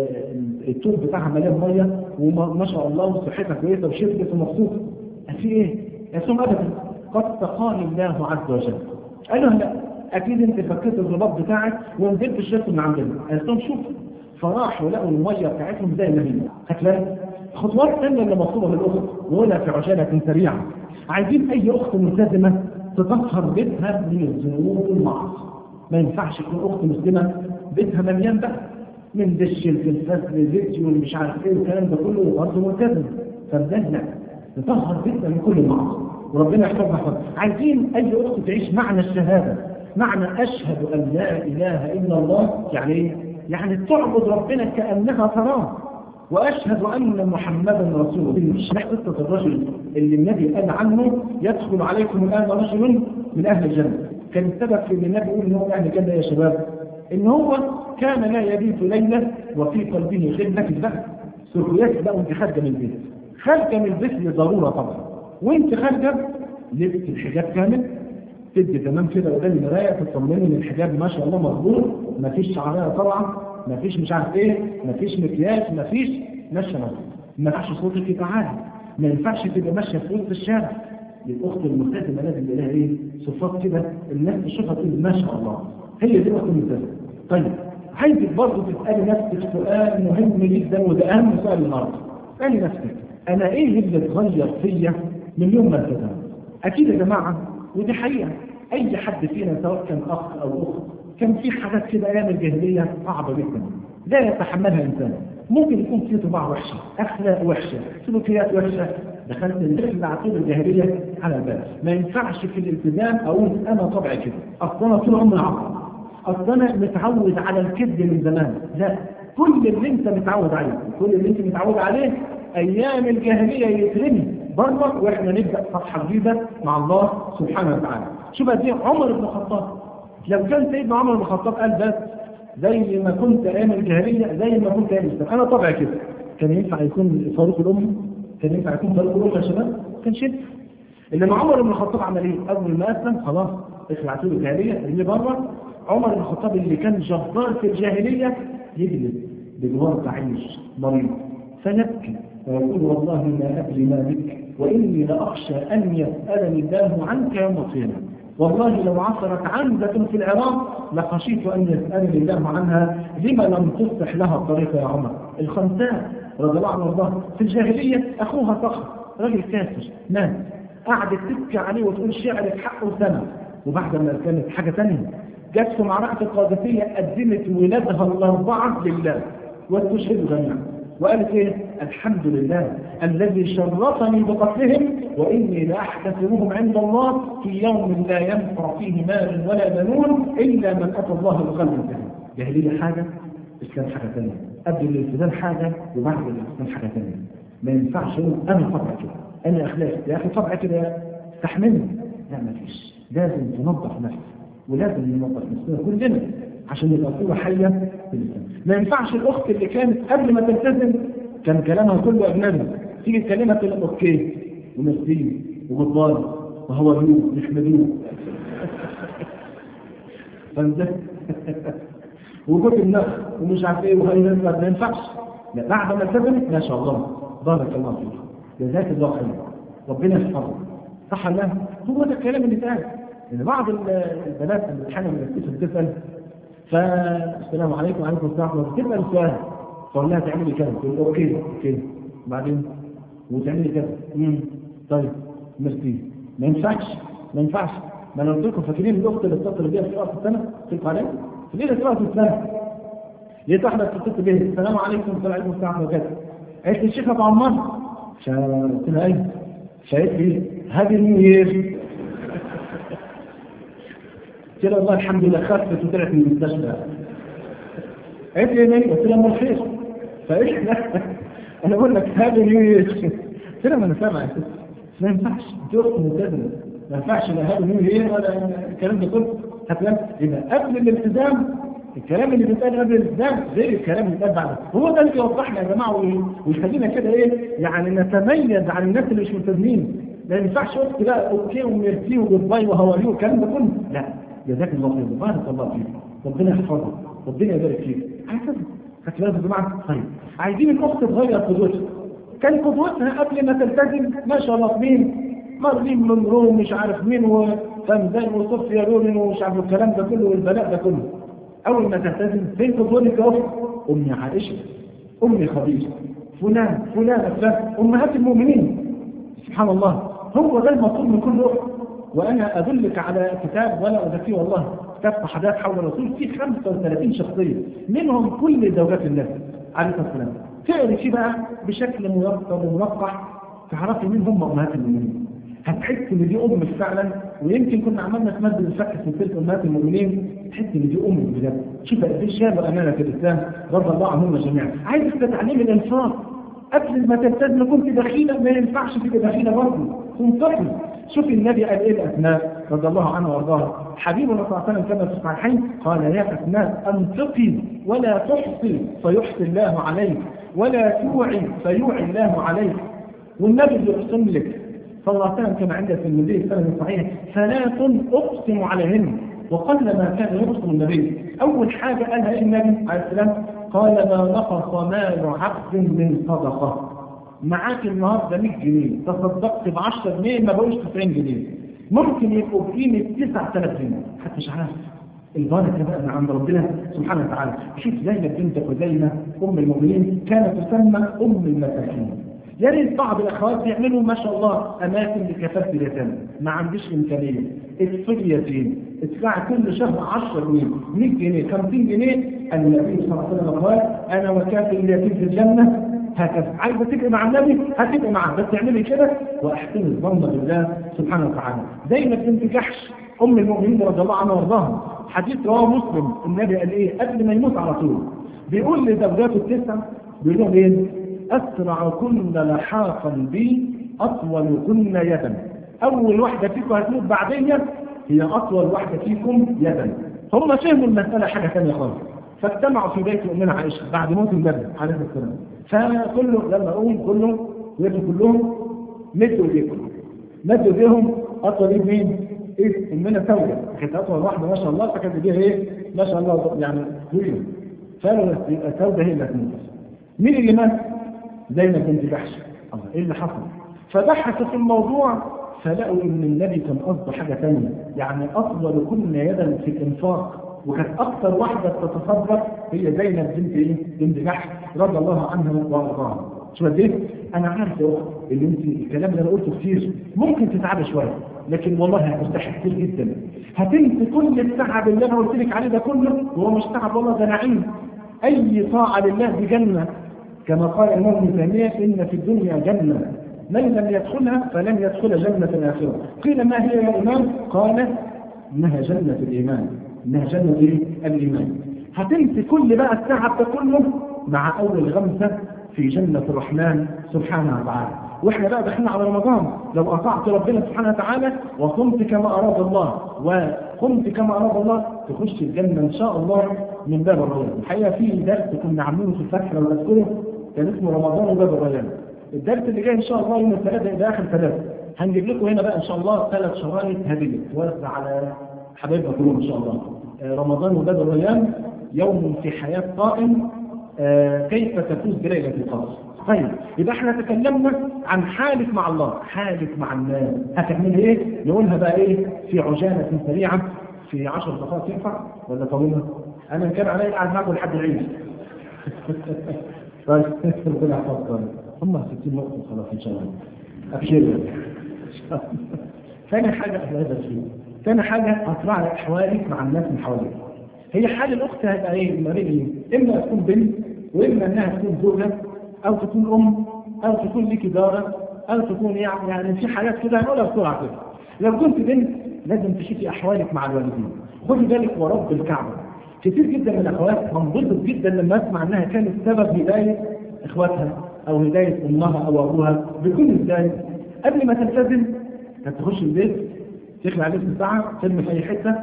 التوب بتاعها مليان ميه وما شاء الله وصحتها كويسه وشربت ومبسوطه في ايه؟ قالت ابدا قد سقاني الله عز وجل قالوا لا اكيد انت فكيت الرباط بتاعك ونزلت شربت من عندنا قالت لهم شوف فراحوا لقوا الميه بتاعتهم زي ما هي هتلاقي خطوات ثانيه اللي مطلوبه من الاخت وهنا في عجاله سريعه عايزين اي اخت ملتزمه تطهر بيتها من الذنوب والمعاصي ما ينفعش تكون اخت مسلمه بيتها مليان بقى من دش الفلفل فيديو مش عارف ايه والكلام ده كله برضه ملتزم فبدأنا نطهر بيتنا من كل المعاصي وربنا يحفظنا حفظ عايزين اي اخت تعيش معنى الشهاده معنى اشهد ان لا اله الا الله يعني ايه؟ يعني تعبد ربنا كانها تراه واشهد ان محمدا رسول الله مش قصه الرجل اللي النبي قال عنه يدخل عليكم الان رجل من اهل الجنه كان السبب في ان النبي يقول ان هو اهل الجنه يا شباب ان هو كان لا يبيت ليلة وفي قلبه خدمة البحث سلوكيات بقى وانت خارجة من البيت خارجة من البيت لضرورة طبعا وانت خارجة لبس الحجاب كامل تدي تمام كده قدام المراية تطمني ان الحجاب ما شاء الله مظبوط مفيش شعرية طبعا مفيش مش عارف ايه مفيش مكياج مفيش ماشية مظبوط ما ينفعش صوتك يبقى عالي ما ينفعش تبقى ماشية في وسط الشارع الاخت الملتزمة لازم يبقى لها ايه صفات كده الناس تشوفها تقول ما شاء الله هي دي الاخت الملتزمة طيب عايزك برضه تسألي نفسك سؤال مهم جدا وده أهم سؤال النهارده. اسألي نفسك أنا إيه اللي اتغير فيا من يوم ما التزمت؟ أكيد يا جماعة ودي حقيقة أي حد فينا سواء كان أخ أو أخت كان في حاجات كده أيام الجاهلية صعبة جدا لا يتحملها إنسان ممكن يكون في طباع وحشة أخلاق وحشة سلوكيات وحشة دخلت الرحلة عقيدة الجاهلية على الباب ما ينفعش في الالتزام أقول أنا طبعي كده أصلا أنا طول عمري عقل اصل انا متعود على الكذب من زمان لا كل اللي انت متعود عليه كل اللي انت متعود عليه ايام الجاهليه يترمي بره واحنا نبدا صفحه جديده مع الله سبحانه وتعالى شوف دي عمر بن الخطاب لو كان سيدنا عمر بن الخطاب قال بس زي ما كنت ايام الجاهليه زي ما كنت ايام الاسلام انا طبعا كده كان ينفع يكون فاروق الامه كان ينفع يكون فاروق الامه يا شباب كان ينفع انما عمر بن الخطاب عمل ايه؟ اول ما اسلم خلاص اخلعتوا له الجاهليه اللي بره عمر بن الخطاب اللي كان جبار في الجاهليه يجلس بجوار تعيش مريض فيبكي ويقول والله ما ادري ما بك واني لاخشى ان يسالني الله عنك يوم القيامه والله لو عثرت عنزة في العراق لخشيت أن يسألني الله عنها لما لم تصلح لها الطريق يا عمر الخنساء رضي الله عنه وارضاه في الجاهلية أخوها صخر راجل كافر مات قعدت تبكي عليه وتقول شعر حقه سنة وبعد ما كانت حاجة ثانية جت في معركة القادسية قدمت ولادها الأربعة لله واستشهدوا جميعا وقالت ايه الحمد لله الذي شرفني بقتلهم واني لاحتسبهم عند الله في يوم لا ينفع فيه مال ولا بنون الا من اتى الله بقلب سليم جاهليه حاجه اسلام حاجه ثانيه قبل الالتزام حاجه وبعد الالتزام حاجه ثانيه ما ينفعش اقول انا طبعي كده انا اخلاق يا اخي طبعي كده استحملني لا ما فيش لازم تنظف نفسك ولازم ننظف نفسنا كلنا عشان يبقى صورة حية في الإسلام ما ينفعش الأخت اللي كانت قبل ما تلتزم كان كلامها كله أجنبي تيجي تكلمها تقول أوكي ومسلم وغضبان وهو يو مش مدين فهمت وكتب النخ ومش عارف ايه وهي ما ينفعش لا بعد ما التزمت ما شاء الله بارك الله فيك جزاك الله خير ربنا يحفظك صح ولا لا؟ هو ده الكلام اللي اتقال ان بعض البنات اللي الحاجه اللي بتسال فالسلام عليكم وعليكم السلام ورحمه الله تسال سؤال فقول لها تعملي كذا تقول اوكي اوكي بعدين وتعملي كذا امم طيب ميرسي ما ينفعش ما ينفعش ما انا قلت لكم فاكرين الاخت اللي اتصل بيها في وقت السنه قلت لكم عليها في ليله وقت السنه لقيت واحده اتصلت بيها السلام عليكم وعليكم السلام ورحمه الله قالت لي الشيخ ابو عمار قلت لها ايه فقالت لي هابي نيو يير قلت لها والله الحمد لله خفت وطلعت من المستشفى قالت لي مين؟ قلت لها امال خير فقالت لا انا بقول لك هابي نيو يير قلت لها ما انا سامع ما ينفعش انت اخت ملتزمه ما ينفعش لا هابي نيو يير ولا الكلام ده كله هتلاقي يبقى قبل الالتزام الكلام اللي بيتقال قبل الالتزام غير الكلام اللي بيتقال بعد هو ده اللي يوضحنا يا جماعه ويخلينا كده ايه يعني نتميز عن الناس اللي مش ملتزمين ما ينفعش وقت لا اوكي وميرسي وجود باي وهوالي والكلام ده كله لا جزاك الله خير بارك الله فيك ربنا يحفظك ربنا يبارك فيك هكذا خدت بالك يا جماعه طيب عايزين الاخت تغير قدوتها كان قدوتها قبل ما تلتزم ما شاء الله مين مارلين مونرو مش عارف مين وفمزان وصوفيا لورين ومش عارف الكلام ده كله والبلاء ده كله اول ما تلتزم فين قدوتك يا اخت امي عائشه امي خديجه فلان فلان فلان امهات المؤمنين سبحان الله هو ده المطلوب من كل اخت وانا ادلك على كتاب ولا اذكيه والله كتاب صحابات حول الرسول فيه 35 شخصيه منهم كل زوجات النبي عليه الصلاه والسلام تقري فيه بقى بشكل ميسر ومنقح تعرفي مين هم امهات المؤمنين هتحس ان دي امك فعلا ويمكن كنا عملنا في ماده الفقه في سلسله امهات المؤمنين تحس ان دي امك بجد شوف قد ايه شاب امانه في الاسلام رضي الله عنهم جميعا عايزك تتعلمي الانفاق قبل ما تلتزم كنت دخيلة ما ينفعش تبقى دخيلة برضه تنتقي شوف النبي قال ايه الاسماء رضي الله عنه وارضاه حبيبنا صلى الله عليه وسلم كما في الصحيحين قال يا اسماء انفقي ولا تحصي فيحصي الله عليك ولا توعي فيوعي الله عليك والنبي بيقسم لك صلى الله عليه وسلم كما عند في النبي السنه الصحيح ثلاث اقسم عليهن وقل ما كان يقسم النبي اول حاجه قالها ايه النبي عليه السلام قال ما نقص مال عبد من صدقه معاك النهارده 100 جنيه تصدقت ب 10 جنيه ما بقوش 90 جنيه ممكن يبقوا قيمه 9000 جنيه حتى مش عارف البركه بقى من عند ربنا سبحانه وتعالى شوف زينب بنت خزيمه ام المؤمنين كانت تسمى ام المساكين يا ريت بعض الاخوات يعملوا ما شاء الله اماكن لكفاف اليتامى ما عنديش امكانيه اطفال يتيم ادفع كل شهر 10 جنيه 100 جنيه 50 جنيه النبي صلى الله عليه وسلم قال انا وكافل اليتيم في الجنه هكذا عايزه تبقى مع النبي هتبقى معاه بس تعملي كده واحسن الظن بالله سبحانه وتعالى زي ما بنت جحش ام المؤمنين رضي الله عنها وارضاها حديث رواه مسلم النبي قال ايه قبل ما يموت على طول بيقول لزوجاته التسع بيقول لهم ايه اسرع كن لحاقا بي اطول كن يدا اول واحده فيكم هتموت بعديا هي اطول واحده فيكم يدا هم فهموا المساله حاجه ثانيه خالص فاجتمعوا في بيت امنا عائشه بعد موت النبي عليه الصلاه والسلام فكله لما اقول كله ويدوا كلهم مدوا ايديكم مدوا ايديهم اطول ايد مين؟ ايه امنا سوده كانت اطول واحده ما شاء الله فكانت ايديها ايه؟ ما شاء الله يعني طويله قالوا يبقى سوده هي اللي هتموت مين اللي مات؟ زينب بنت جحش الله ايه اللي حصل؟ فبحثوا في الموضوع فلقوا ان النبي كان قصده حاجه ثانيه يعني اطول كنا يدا في الانفاق وكانت اكثر واحده تتصدق هي زينب بنت ايه؟ بنت جحش رضي الله عنها وارضاها شو قد ايه؟ انا عارف يا اخت اللي انت الكلام اللي انا قلته كتير ممكن تتعبي شويه لكن والله هترتاحي كتير جدا هتنسي كل التعب اللي انا قلت لك عليه ده كله وهو مش تعب والله ده نعيم اي طاعه لله بجنه كما قال الامام ابن تيميه ان في الدنيا جنه من لم يدخلها فلن يدخل جنه الاخره قيل ما هي يا امام قال انها جنه الايمان انها جنه ايه؟ الايمان هتنسي كل بقى التعب ده كله مع اول غمسه في جنة الرحمن سبحانه وتعالى واحنا بقى داخلين على رمضان لو اطعت ربنا سبحانه وتعالى وقمت كما اراد الله وقمت كما اراد الله تخش الجنة ان شاء الله من باب الريان الحقيقة في درس كنا عاملينه في الفتح لو تذكره كان اسمه رمضان وباب الريان الدرس اللي جاي ان شاء الله يوم الثلاثاء الى اخر ثلاثة هنجيب لكم هنا بقى ان شاء الله ثلاث شرايط هدية توزع على حبايبنا كلهم ان شاء الله رمضان وباب الريان يوم في حياة قائم آه كيف تفوز بليلة القدر طيب يبقى احنا تكلمنا عن حالك مع الله حالك مع الناس هتعمل ايه نقولها بقى ايه في عجالة سريعة في عشر دقائق ينفع ولا طويلة انا كان علي قاعد معكم لحد العيد طيب ربنا يحفظكم هم 60 نقطة خلاص ان شاء الله ابشر ثاني حاجة هذا الشيء ثاني حاجة هتراعي احوالك مع الناس من حواليك هي حال الاخت هيبقى ايه مريض اما تكون بنت واما انها تكون زوجه او تكون ام او تكون لك داره او تكون يعني يعني في حاجات كده هنقولها بسرعه كده لو كنت بنت لازم تشوفي احوالك مع الوالدين خدي بالك ورب الكعبه كتير جدا من الاخوات منبسط جدا لما اسمع انها كانت سبب هدايه اخواتها او هدايه امها او ابوها بكل ازاي قبل ما تلتزم كانت تخش البيت تخلع لبس الساعه ترمي في اي حته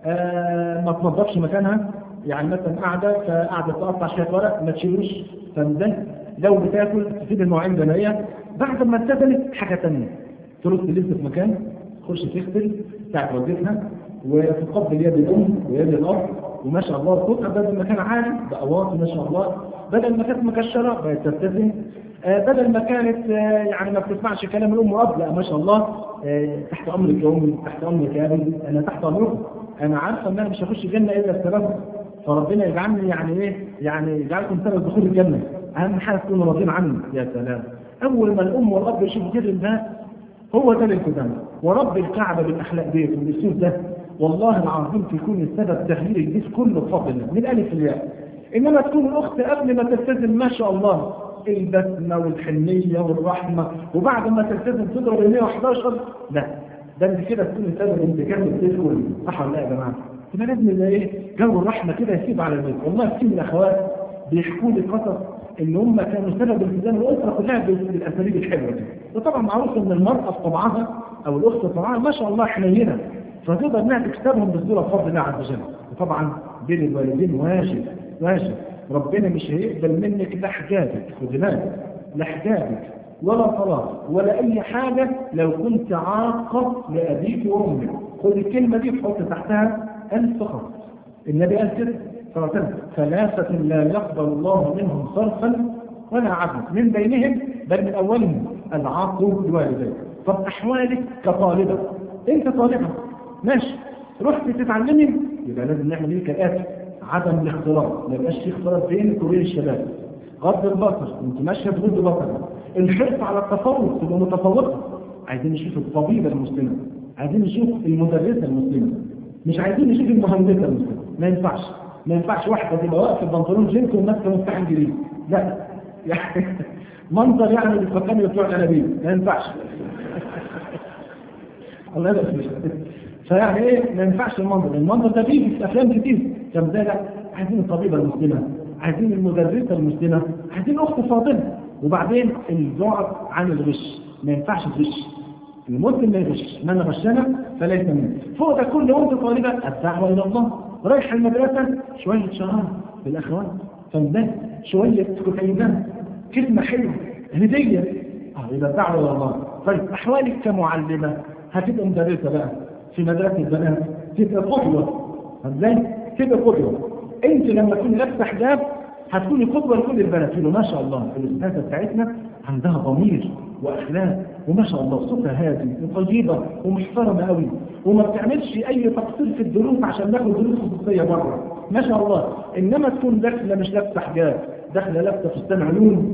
آه ما تنظفش مكانها يعني مثلا قاعدة فقاعدة تقطع شوية ورق ما تشيلوش فمزن لو بتاكل تسيب المواعين زي ما هي بعد ما اتسلت حاجة ثانيه ترد اللبس في مكان تخش تغسل بتاعت والدتها وتقبل يد الأم ويد الأب وما شاء الله تقطع بدل ما كان عالي بقى واطي ما شاء الله بدل ما كانت مكشرة بقت تبتسم آه بدل ما كانت آه يعني ما بتسمعش كلام الأم والأب لا ما شاء الله آه تحت أمرك يا أمي تحت أمرك يا أبي أنا تحت أمركم انا عارفه ان انا مش هخش الجنه الا بسببه فربنا يجعلني يعني ايه يعني يجعلكم سبب دخول الجنه اهم حاجه تكونوا راضيين عني يا سلام اول ما الام والاب يشوفوا كده ده هو ده الالتزام ورب الكعبه بالاخلاق ديت والاسلوب ده والله العظيم تكون السبب تغيير الجيش كله بفضل الله من الالف للياء انما تكون الاخت قبل ما تلتزم ما شاء الله البسمه والحنيه والرحمه وبعد ما تلتزم تضرب ال 111 لا ده انت كده تكون سبب انتكام البيت كله صح ولا لا يا جماعه؟ يبقى لازم يبقى ايه جو الرحمه كده يسيب على البيت والله كتير من الاخوات بيحكوا لي قصص ان هم كانوا سبب التزام الاسره كلها بالاساليب الحلوه دي وطبعا معروف ان المراه في طبعها او الاخت في طبعها ما شاء الله حنينه فتقدر انها تكسبهم بصوره بفضل الله عز وجل وطبعا بين الوالدين واجب واجب ربنا مش هيقبل منك لا حجابك خد بالك لا حجابك ولا طلاق ولا اي حاجة لو كنت عاقة لأبيك وأمك خذ الكلمة دي وحط تحتها ألف خط النبي قال كده صلى الله عليه وسلم ثلاثة لا يقبل الله منهم صرفا ولا عدل من بينهم بل من أولهم العاق الوالدين طب أحوالك كطالبة أنت طالبة ماشي رحت تتعلمي يبقى لازم نعمل ايه كالآتي عدم الاختلاط ما يبقاش في اختلاط بينك وبين الشباب غض البصر انت ماشيه بغض بصر الحرص على التفوق تبقى متفوقه عايزين نشوف الطبيبه المسلمه عايزين نشوف المدرسه المسلمه مش عايزين نشوف المهندسه المسلمه ما ينفعش ما ينفعش واحده تبقى واقفه ببنطلون جينز وماسكه مفتاح انجليزي لا يعني منظر يعني بتفكرني بتوع الانابيب ما ينفعش الله يبارك فيعني ايه ما ينفعش المنظر المنظر ده بيجي في افلام كتير كم ذلك عايزين الطبيبه المسلمه عايزين المدرسه المسلمه عايزين اخت فاضله وبعدين البعد عن الغش ما ينفعش تغش المسلم ما يغش من غشنا فليس منه فوق ده كله وانت طالبه الدعوه الى الله رايح المدرسه شويه شراب بالاخوات فده شويه كتيبات كلمه حلوه هديه اه يبقى الدعوه الى الله طيب احوالك كمعلمه هتبقى مدرسه بقى في مدرسه البنات تبقى قدوه ازاي؟ تبقى قدوه انت لما تكون لابسه حجاب هتكوني قدوه لكل البنات يقولوا ما شاء الله الاستاذه بتاعتنا عندها ضمير واخلاق وما شاء الله صوتها هادي وطيبه ومحترمه قوي وما بتعملش اي تقصير في الدروس عشان ناخد دروس خصوصيه بره ما شاء الله انما تكون داخله مش لابسه حجاب داخله لابسه فستان علوم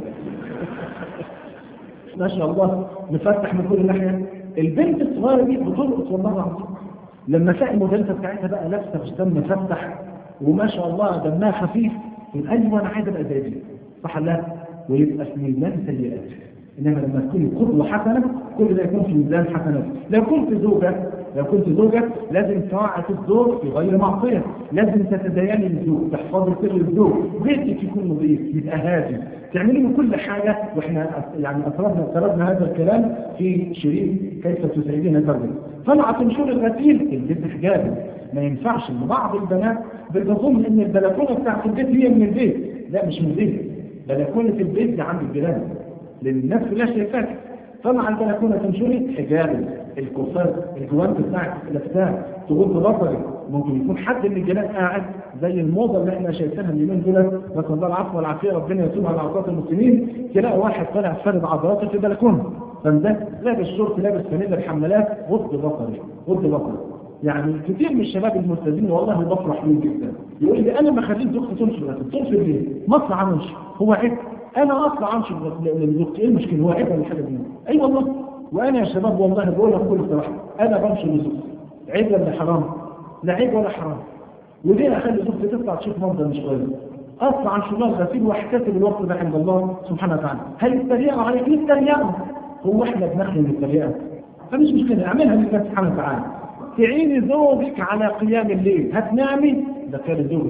ما شاء الله مفتح من كل ناحيه البنت الصغيره دي بتلقط والله العظيم لما تلاقي المدرسه بتاعتها بقى لابسه فستان مفتح وما شاء الله دمها خفيف يقول ايوه انا عايز ابقى زي دي صح لا ويبقى في ميزان سيئات انما لما تكون قدوه حسنه كل ده يكون في ميزان حسنات لو كنت زوجه لو كنت زوجة لازم طاعة الزوج في غير معصية لازم تتديني الزوج تحفظي سر الزوج بيتك يكون نظيف يبقى هادي تعملي من كل حاجة واحنا يعني أسردنا أسردنا هذا الكلام في شريط كيف تسعدين زوجك طلعت تنشر الغسيل البيت حجابي ما ينفعش ان بعض البنات بتظن ان البلكونه بتاعت البيت هي من البيت لا مش من البيت بلكونه البيت دي عند الجيران لان الناس كلها شايفاك طلع البلكونه تنشري حجابي الكفار الجوانت بتاعك لابساه تغض بصري ممكن يكون حد من الجيران قاعد زي الموضه اللي احنا شايفينها اليومين دول نسال الله العفو والعافيه ربنا يتوب على عقاب المسلمين تلاقي واحد طالع فارد عضلاته في البلكونه فده لابس شورت لابس فانيلا بحمالات غض بصري غض بصري يعني كتير من الشباب الملتزمين والله بفرح بيهم جدا يقول لي انا ما خليت زوجتي تنشر لكن تنشر ليه؟ مطلع انشر هو عيب انا اطلع انشر لزوجتي ايه المشكله هو عيب ولا حاجه دي؟ اي أيوة والله وانا يا شباب والله بقول لك بكل صراحه انا بنشر لزوجتي عيب ولا حرام؟ لا عيب ولا حرام وليه اخلي زوجتي تطلع تشوف منظر مش كويس؟ اطلع عن شمال غسيل واحتسب الوقت ده عند الله سبحانه وتعالى هيتريقوا عليك يتريقوا هو احنا بنخلي من التريقه فمش مشكله اعملها لله سبحانه وتعالى تعيني زوجك على قيام الليل هتنامي ده كان زوج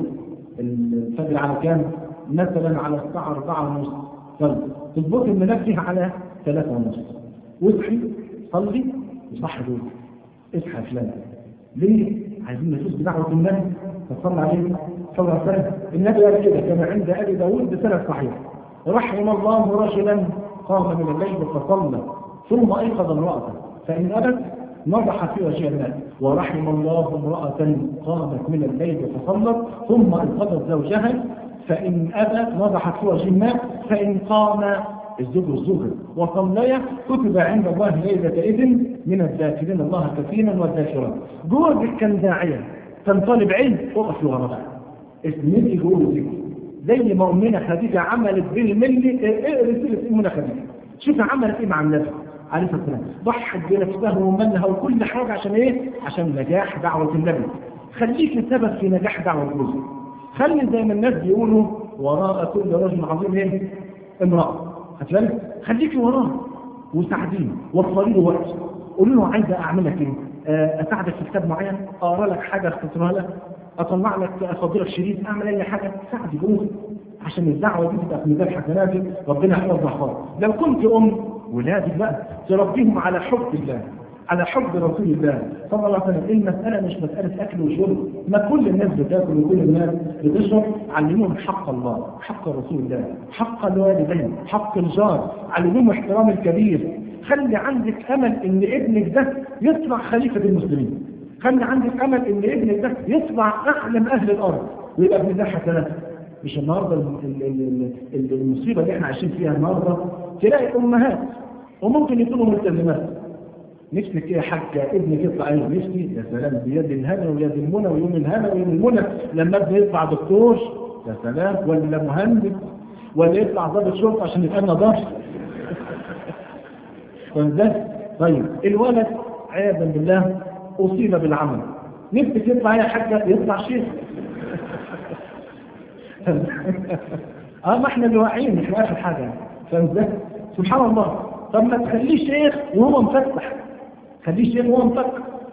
الفجر على كام مثلا على الساعة أربعة ونص طيب تظبطي المنبه على ثلاثة ونص واصحي صلي وصحي زوجك اصحى يا فلان ليه؟ عايزين نفوز بدعوة النبي فصلى عليه صلى الله عليه وسلم النبي قال كده كما عند أبي داوود بسند صحيح رحم الله رجلا قام من الليل فصلى ثم أيقظ امرأته فإن أبت نضح في وجه الناس ورحم الله امرأة قامت من الليل فصلت ثم انقضت زوجها فإن أبى نضحت في وجه الناس فإن قام الزوج والزوجة وصليا كتب عند الله ليلة إذن من الذاكرين الله كثيرا والذاكرات جوزك كان داعية كان طالب علم اقف ورا بقى اسمتي جوزك زي ما أمنا خديجة عملت بالملي اقري سيرة أمنا خديجة شوف عملت إيه مع الناس عليه الصلاه والسلام ضحت بنفسها ومالها وكل حاجه عشان ايه؟ عشان نجاح دعوه النبي. خليك سبب في نجاح دعوه جوزك. خلي زي ما الناس بيقولوا وراء كل رجل عظيم ايه؟ امراه. هتلاقي خليكي وراه وساعديه وفري له وقت. قولي له عايزه اعمل لك ايه؟ اساعدك في كتاب معين؟ اقرا لك حاجه اختصرها لك؟ اطلع لك افضل لك شريط اعمل اي حاجه ساعدي جوزك عشان الدعوه دي تبقى في ميزان حسناتك ربنا يحفظ محفظك. لو كنت ام ولادك بقى تربيهم على حب الله على حب رسول الله صلى الله عليه وسلم المسألة مش مسألة أكل وشرب ما كل الناس بتاكل وكل الناس بتشرب علموهم حق الله حق رسول الله حق الوالدين حق الجار علموهم احترام الكبير خلي عندك أمل إن ابنك ده يطلع خليفة المسلمين خلي عندك أمل إن ابنك ده يطلع أعلم أهل الأرض ويبقى ابن ده حسنات مش النهارده المصيبه اللي احنا عايشين فيها النهارده تلاقي امهات وممكن يكونوا ملتزمات نفسك ايه يا حاجه ابنك يطلع ايه نفسي يا سلام بيد الهنا ويد المنى ويوم الهنا ويوم المنى لما ابني يطلع دكتور يا سلام ولا مهندس ولا يطلع ضابط شرطه عشان يبقى لنا ضابط طيب الولد عياذا بالله اصيب بالعمل نفسك يطلع يا حاجه يطلع شيخ اه ما احنا اللي واعيين مش اخر حاجه فاهم ازاي؟ سبحان الله طب ما تخليه شيخ وهو مفتح خليه شيخ وهو مفتح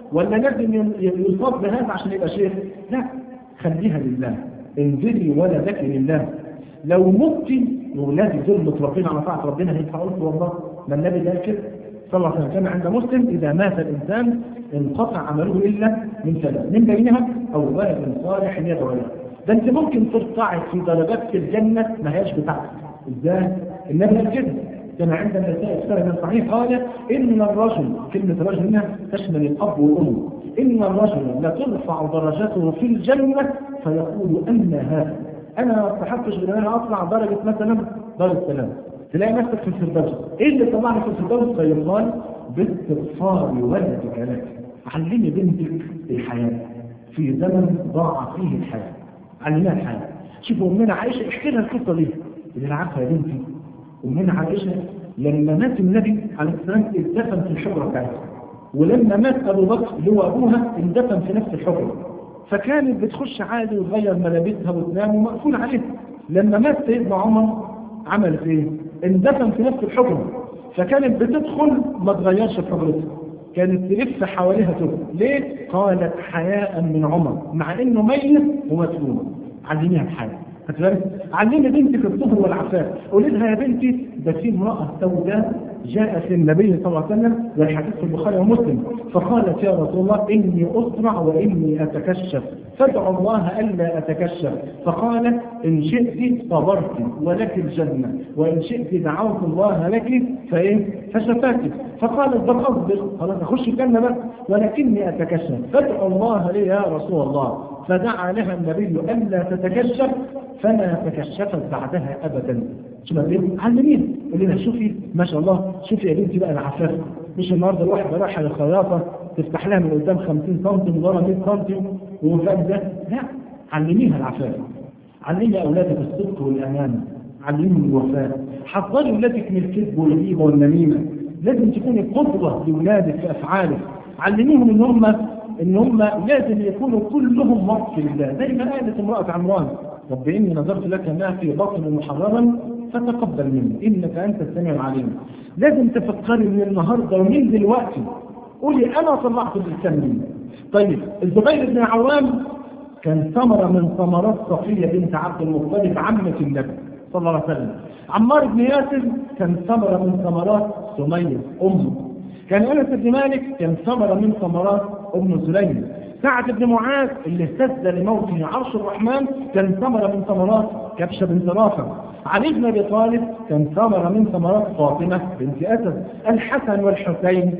ولا لازم ي- يصاب بهذا عشان يبقى شيخ لا خليها لله انزلي ولدك لله لو مت وولادي دول متربين على طاعه ربنا هيدفعوا لك والله ما النبي قال كده صلى الله عليه وسلم كان عند مسلم اذا مات الانسان انقطع عمله الا من ثلاث من بينها او ولد صالح يدعو له ده انت ممكن ترتعد في درجات في الجنه ما هياش بتاعتك ازاي؟ النبي قال كده كما عند النساء السنة الصحيح قال إن الرجل كلمة رجل هنا تشمل الأب والأم إن الرجل لترفع درجته في الجنة فيقول أن هذا أنا ما استحقش إن أنا أطلع درجة مثلا درجة ثلاثة تلاقي نفسك في الفردوس إيه اللي طلعني في الفردوس فيقال باستغفار ولدك لك علمي بنتك الحياة في زمن ضاع فيه الحياة علمها الحياة شوفوا أمنا عائشة احكي لها القصة دي اللي عارفة يا بنتي أمنا عائشة لما مات النبي عليه السلام اتدفن في الحجرة بتاعتها ولما مات أبو بكر اللي هو أبوها اندفن في نفس الحجرة فكانت بتخش عادي وتغير ملابسها وتنام ومقفول عليها لما مات سيدنا عمر عملت ايه؟ اندفن في نفس الحجرة فكانت بتدخل ما تغيرش في حجرتها كانت تلف حواليها تدخل ليه؟ قالت حياء من عمر مع انه ميت ومدفون علميها الحياة بالك؟ علمي بنتك الطهر والعفاف قولي لها يا بنتي ده في امرأة سوداء جاءت للنبي صلى الله عليه وسلم والحديث في البخاري ومسلم فقالت يا رسول الله إني أسرع وإني أتكشف فادعوا الله ألا أتكشف فقال إن شئت صبرت ولك الجنة وإن شئت دعوت الله لك فإيه فشفاك فقالت بل أصبر خلاص أخش الجنة بقى ولكني أتكشف فادعوا الله لي يا رسول الله فدعا لها النبي ألا تتكشف فما تكشفت بعدها أبدا شو بقى علمين قول لنا شوفي ما شاء الله شوفي يا بنتي بقى العفاف مش النهارده الواحده رايحه للخياطه تفتح لها من قدام 50 سم من ورا 100 سم وفاهم ده لا علميها العفاف علمي اولادك الصدق والامانه علمهم الوفاء حضري اولادك من الكذب والغيبه والنميمه لازم تكوني قدوه لاولادك في افعالك علميهم ان هم ان هم لازم يكونوا كلهم وقف لله زي ما قالت امراه عمران رب اني نظرت لك ما في بطن محرما فتقبل مني انك انت السميع العليم لازم تفكري من النهارده ومن دلوقتي قولي انا طلعت الاسلام مني طيب الزبير بن عوام كان ثمره من ثمرات صفيه بنت عبد المطلب عمه النبي صلى الله عليه وسلم عمار بن ياسر كان ثمره من ثمرات سميه امه كان انس بن مالك كان ثمره من ثمرات ام سليم سعد بن معاذ اللي اهتز لموته عرش الرحمن كان ثمرة من ثمرات كبشة بنت رافع علي بن ابي طالب كان ثمرة من ثمرات فاطمة بنت أسد الحسن والحسين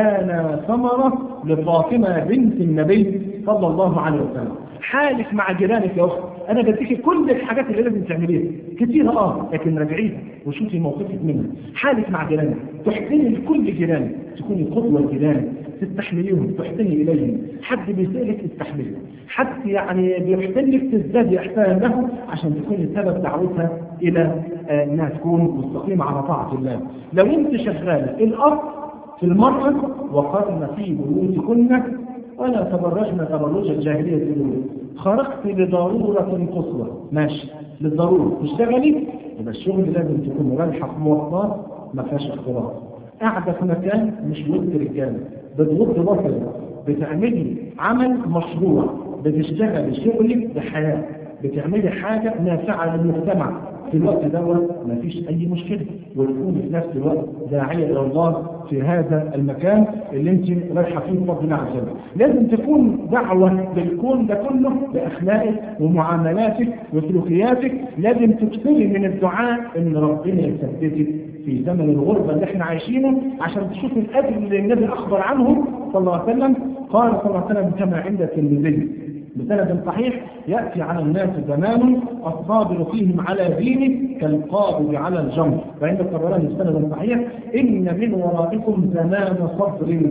كان ثمرة لفاطمة بنت النبي صلى الله عليه وسلم حالك مع جيرانك يا اخت انا بديكي كل الحاجات اللي لازم تعمليها كتير اه لكن راجعيها وشوفي موقفك منها حالك مع جيرانك تحسني لكل جيرانك تكوني قدوه لجيرانك تستحمليهم تحسني اليهم حد بيسالك تستحملي حد يعني بيحسن لك تزدادي احسانا له عشان تكوني سبب دعوتها الى آه، انها تكون مستقيمه على طاعه الله لو انت شغاله الاب في المرأة وقرن في بيوتكن ولا تبرجن تبرج الجاهلية الأولى خرجت لضرورة قصوى ماشي للضرورة تشتغلي يبقى الشغل لازم تكون رايحة في مواصلات ما فيهاش اختلاط قاعدة في مكان مش ود رجالة بتغض بصرك بتعملي عمل مشروع بتشتغلي شغلك بحياة بتعملي حاجة نافعة للمجتمع في الوقت دوت مفيش أي مشكلة وتكون في نفس الوقت داعية إلى الله في هذا المكان اللي أنت رايحة فيه بفضل الله عز وجل. لازم تكون دعوة للكون ده كله بأخلاقك ومعاملاتك وسلوكياتك لازم تكثري من الدعاء إن ربنا يثبتك في زمن الغربة اللي احنا عايشينه عشان تشوف الأجر اللي النبي أخبر عنه صلى الله عليه وسلم قال صلى الله عليه وسلم كما عند الترمذي بسند صحيح يأتي على الناس زمان الصابر فيهم على دينه كالقابض على الجمر فعند الطبراني بسند صحيح إن من ورائكم زمان صبر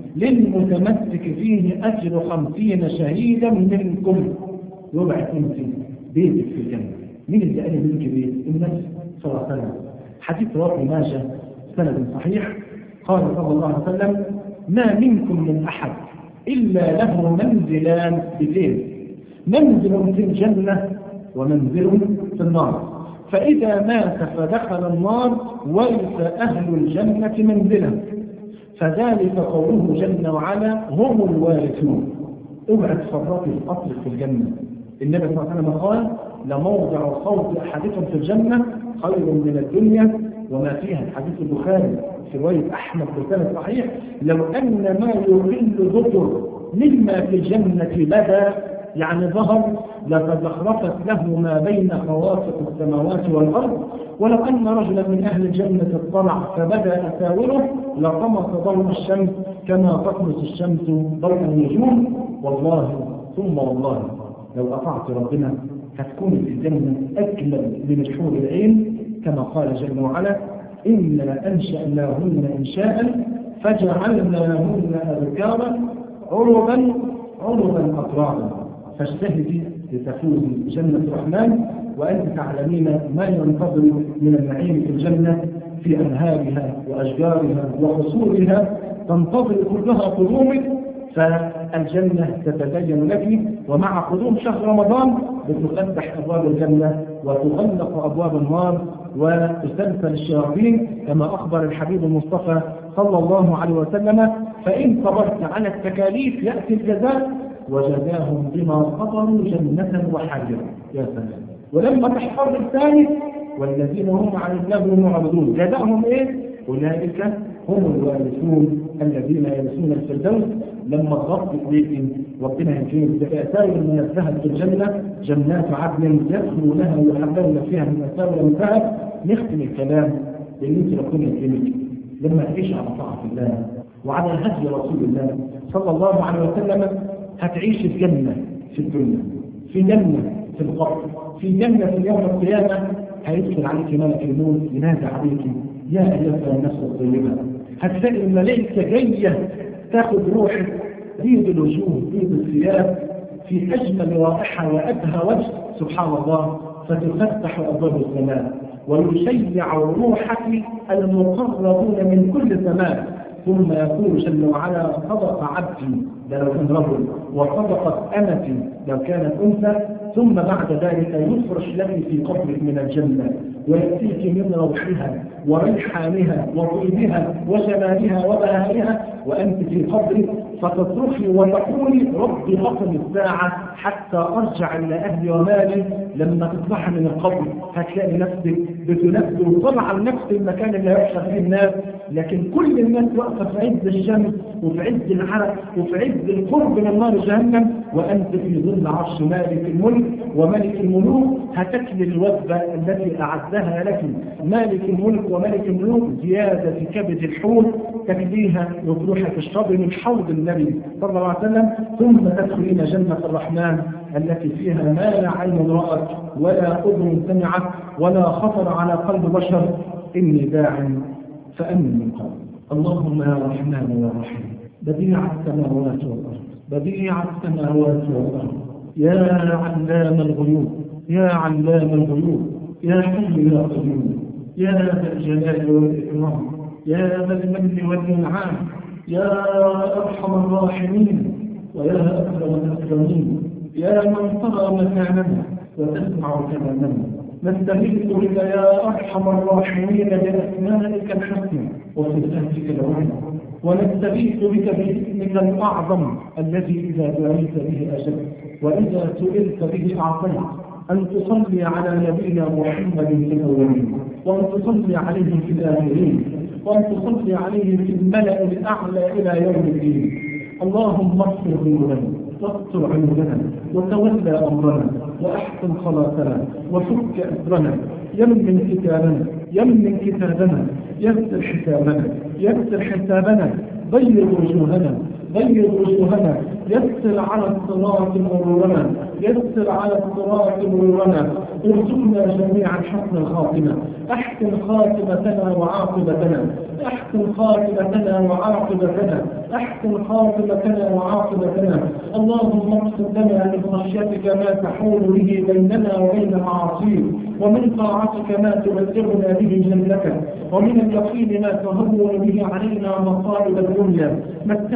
للمتمسك فيه أجر خمسين شهيدا منكم يبعث انت بيتك في الجنة مين اللي قال منك بيت؟ النبي صلى الله عليه وسلم حديث رواه ماجه سند صحيح قال صلى الله عليه وسلم ما منكم من أحد إلا له منزلان بزين منزل في الجنة ومنزل في النار فإذا مات فدخل النار ورث أهل الجنة منزله فذلك قوله جل وعلا هم الوارثون اوعى تفرطي الاصل في الجنه النبي صلى الله عليه وسلم قال لموضع صوت احدكم في الجنه خير من الدنيا وما فيها الحديث البخاري في روايه احمد بسند صحيح لو ان ما يقل ذكر مما في الجنه بدا يعني ظهر لتزخرفت له ما بين خوافق السماوات والارض ولو ان رجلا من اهل الجنه اطلع فبدا اساوره لطمس ضوء الشمس كما تطمس الشمس ضوء النجوم والله ثم والله لو اطعت ربنا هتكون في الجنه اجمل من الحور العين كما قال جل وعلا انا انشاناهن انشاء فجعلناهن ابكارا عربا عربا اطرابا فاجتهدي لتفوزي بجنة الرحمن وأنت تعلمين ما ينتظر من النعيم في الجنة في أنهارها وأشجارها وقصورها تنتظر كلها قدومك فالجنة تتزين لك ومع قدوم شهر رمضان بتفتح أبواب الجنة وتغلق أبواب النار وتسلسل الشياطين كما أخبر الحبيب المصطفى صلى الله عليه وسلم فإن صبرت على التكاليف يأتي الجزاء وجزاهم بما صبروا جنة وحريرا يا سلام ولما تحفظ الثالث والذين هم عن اللغو معرضون جزاهم ايه؟ اولئك هم الوارثون الذين يرثون الفردوس لما ضغط اليهم ربنا يجيب بأساور من الذهب في الجنة جنات عدن يدخلونها ويحلون فيها من أساور من ذهب نختم الكلام لأن انت ربنا يكرمك لما تعيش على طاعة الله وعلى هدي رسول الله صلى الله عليه وسلم هتعيش في جنة في الدنيا في جنة في القبر في جنة في يوم القيامة هيدخل عليك ملك الموت ينادى عليك يا أيها النفس الطيبة هتلاقي الملائكة جاية تاخد روحك بيض الوجوه بيض الثياب في أجمل رائحة وأبهى وجه سبحان الله فتفتح أبواب السماء ويشيع روحك المقربون من كل سماء ثم يقول جل وعلا صدق عبدي ده لو كان رجل وصدقت امتي لو كانت انثى ثم بعد ذلك يفرش لك في قبرك من الجنه وياتيك من روحها وريحانها وطيبها وجمالها وبهائها وانت في قبرك فتصرخي وتقولي ربي قسم الساعه حتى ارجع الى اهلي ومالي لما تصبح من القبر هتلاقي نفسك بتنفذ وطلع نفس المكان اللي هيحشر فيه الناس لكن كل الناس واقفه في عز الشمس وفي عز العرق وفي عز القرب من نار جهنم وانت في ظل عرش مالك الملك وملك الملوك هتكل الوجبه التي اعدها لك مالك الملك وملك الملوك زياده في كبد الحور تكليها وتروحي تشربي من حوض النبي صلى الله عليه وسلم ثم تدخلين جنه الرحمن التي فيها ما لا عين رأت ولا أذن سمعت ولا خطر على قلب بشر إني داع فأمن من قلب اللهم يا رحمن يا رحيم بديع السماوات والأرض بديع السماوات والأرض يا علام الغيوب يا علام الغيوب يا حي يا قيوم يا ذا الجلال والإكرام يا ذا المن والإنعام يا أرحم الراحمين ويا أكرم الأكرمين يا من ترى مكاننا وتسمع كلامنا نستغيث بك يا ارحم الراحمين باسمائك الحسنى وصفاتك العلى ونستغيث بك باسمك الاعظم الذي اذا دعيت به اجبت واذا سئلت به اعطيت أن تصلي على نبينا محمد في الأولين وأن تصلي عليه في الآخرين وأن تصلي عليه في الملأ الأعلى إلى يوم الدين اللهم اغفر ذنوبنا واستر عيوبنا وتولى امرنا واحسن خلاصنا وفك اسرنا يمن كتابنا يمن كتابنا يسر حسابنا يسر حسابنا بيض وجوهنا بيض وجوهنا يسر على الصراط مرورنا يسر على الصراط مرورنا ارزقنا جميعا حسن الخاتمه احسن خاتمتنا وعاقبتنا احسن خاتمتنا وعاقبتنا احسن خاتمتنا وعاقبتنا اللهم اقسم لنا من خشيتك ما تحول به بيننا وبين معاصيك ومن طاعتك ما تبلغنا به جنتك ومن اليقين ما تهون به علينا مصائب الدنيا متعنا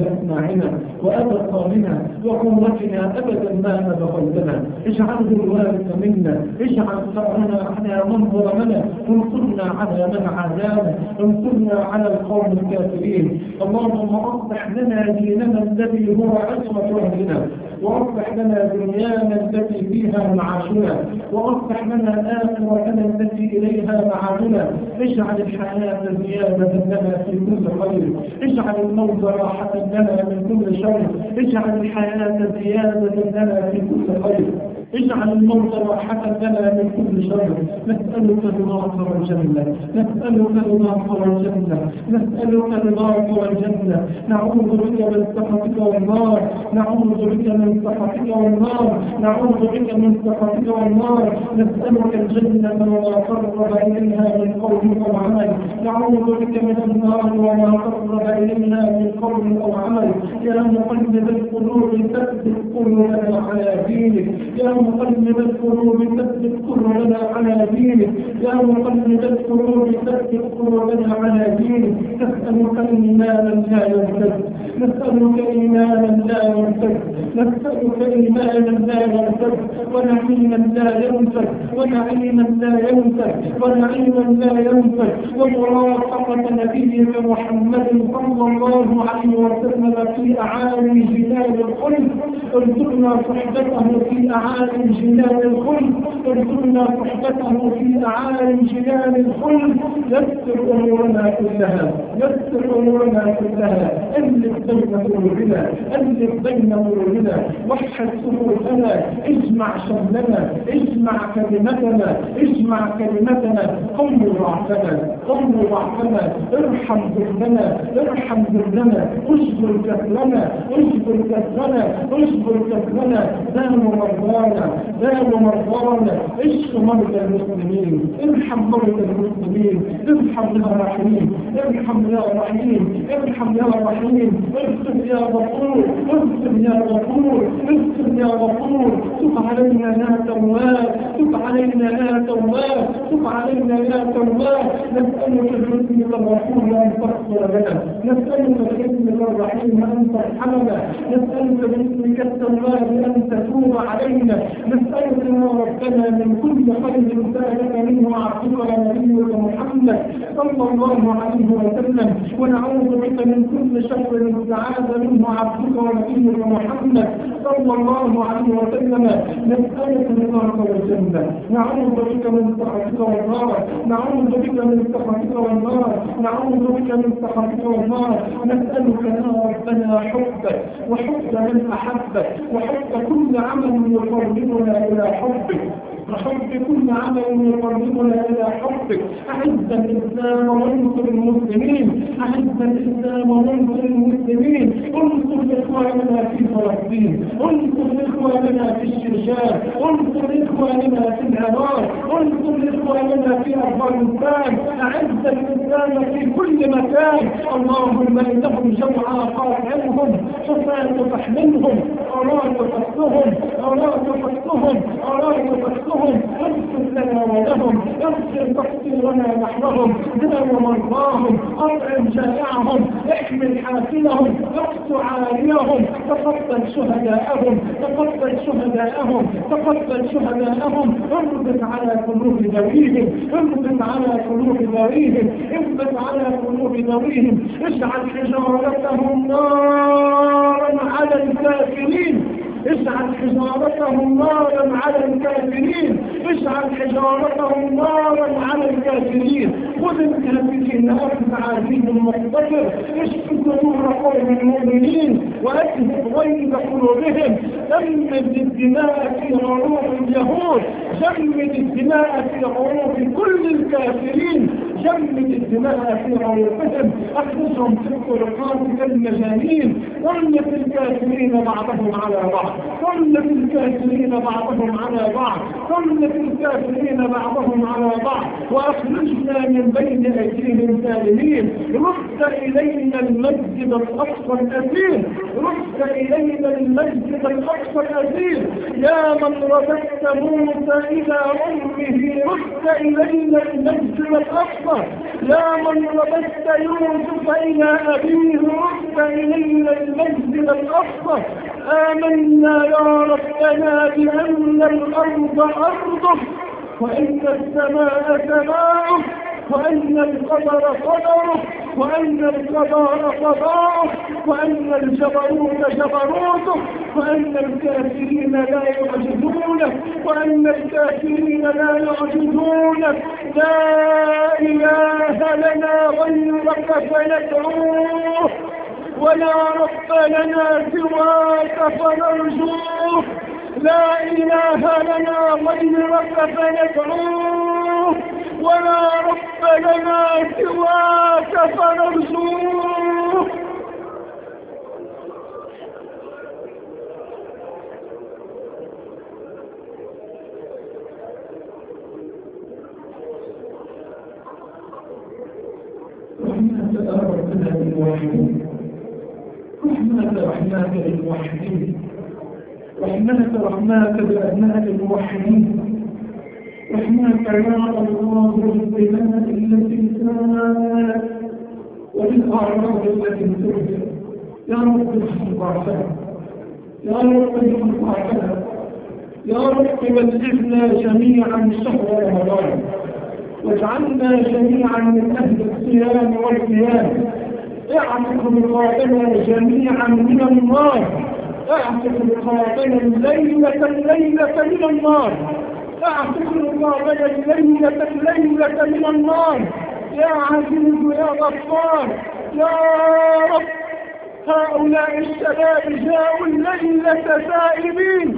أسماعنا وأبصارنا وقوتنا أبدا ما أبقيتنا اجعله الوارث منا اجعل ثأرنا على من ظلمنا انصرنا على من عادانا انصرنا على القوم الكافرين اللهم أصلح لنا ديننا الذي هو عصمة أهلنا وأصلح لنا دنيانا التي فيها معاشنا وأصلح لنا آخرتنا التي إليها معادنا اجعل الحياة زيادة لنا في كل خير اجعل الموت راحة لنا من كل شر اجعل الحياة زيادة لنا في كل خير اجعل الموت راحة لنا من كل شر نسألك رضاك والجنة نسألك رضاك والجنة نسألك رضاك والجنة نعوذ بك من سخطك والنار نعوذ بك من سخطك والنار نعوذ بك من سخطك والنار نسألك الجنة وما قرب إليها من قول أو عمل نعوذ بك من النار وما قرب إليها من قول أو عمل يا مقلب القلوب ثبت قلوبنا على دينك يا مقلب القلوب ثبت قلوبنا على دينك يا مقلب القلوب ثبت قلوبنا على دينك نسألك إيمانا لا يرتد نسألك إيمانا لا يرتد نسألك إيمانا لا يرتد ونعيما لا ينفد ونعيما لا ينفد ونعيما لا ينفد ومرافقة نبيك محمد صلى الله عليه وسلم في أعالي جبال الخلد ارزقنا صحبته في أعالي جبال الخلد ارزقنا صحبته في أعالي جبال الخلد يسر أمورنا كلها يسر أمورنا كلها ألف بين قلوبنا ألف بين قلوبنا وحد صفوفنا اجمع شملنا اجمع كلمتنا اجمع كلمتنا قم ضعفنا قم ضعفنا ارحم ذلنا ارحم ذلنا اجبر كسرنا اجبر كسرنا اجبر كسرنا دام مرضانا دام مرضانا اشف مرضى المسلمين ارحم مرضى المسلمين ارحم يا رحيم ارحم يا رحيم ارحم يا رحيم اغفر يا غفور اغفر يا غفور اغفر يا غفور تب علينا يا تواب تب علينا يا تواب تب علينا يا تواب نسألك باسمك الرحيم أن تغفر لنا نسألك باسمك الرحيم أن ترحمنا نسألك باسمك التواب أن تتوب علينا نسألك يا ربنا من كل خير سألك منه عبدك ونبيك محمد صلى الله عليه وسلم ونعوذ بك من كل شر استعاذ منه عبدك ونبيك محمد صلى الله عليه وسلم نسألك رضاك والجنة نعوذ بك من سخطك والنار نعوذ بك من سخطك والنار نعوذ بك من سخطك والنار نسألك يا ربنا حبك وحب من أحبك وحب كل عمل يقربنا إلى حبك وحب كل عمل يقربنا إلى حبك أعز الإسلام وانصر المسلمين أعز الإسلام وانصر المسلمين انصر إخواننا في فلسطين انصر إخواننا في الشرشار انصر إخواننا في العراق انصر إخواننا في أفغانستان أعز الإسلام في كل مكان اللهم إنهم جمعا قاطعهم حفاة فاحملهم أراد فصلهم أراد فصلهم أراد فصلهم اغفر لنا ولهم اغفر تقصيرنا نحوهم داو مرضاهم اطعم جائعهم احمل حافلهم اقص عاليهم تقبل شهداءهم تقبل شهداءهم تقبل شهداءهم اربط على قلوب ذويهم اربط على قلوب ذويهم اربط على قلوب ذويهم اجعل حجارتهم نارا على الكافرين اجعل حجارتهم نارا على الكافرين اجعل حجارتهم نارا على الكافرين خذ الكافرين اخذ عزيز مقتدر اشف صدور قوم المؤمنين واكذب غيظ قلوبهم جمد الدماء في عروق اليهود جمد الدماء في عروق كل الكافرين جمد الدماء في عروقهم اخرجهم في الطرقات كالمجانين ظلت الكافرين بعضهم على بعض ظلت الكافرين بعضهم على بعض ظلت الكافرين بعضهم على بعض واخرجنا من بين ايديهم سالمين رد الينا المسجد الاقصى الاثير رد الينا المسجد الاقصى الاثير يا من رددت موسى إلى أمه رد إلينا المسجد الأقصى يا من رددت يوسف إلى أبيه رد إلينا المسجد الأقصى آمنا يا ربنا بأن الأرض أرضك وإن السماء سماؤك وأن القدر قدره وأن القضاء قضاءه وأن الجبروت جبروته وأن الكافرين لا يعجزونه وأن الكافرين لا يعجزونه لا إله لنا غيرك فندعوه ولا رب لنا سواك فنرجوه لا إله لنا غيرك فندعوه ولا رب لنا سواك فنرجوه رحمة ربنا بالموحدين رحمة رحمة بالموحدين رحمة رحمة بأبناء الموحدين رحمة يا الله بالبلاد التي كانت والأعراض التي ترجع يا رب ارحم ضعفنا يا رب ارحم ضعفنا يا رب بلغنا جميعا شهر رمضان واجعلنا جميعا من أهل الصيام والقيام اعتق رقابنا جميعا من النار اعتق رقابنا الليلة الليلة من النار اعتق رقابنا الليلة الليلة من النار يا عزيز يا غفار يا رب هؤلاء الشباب جاءوا الليلة تائبين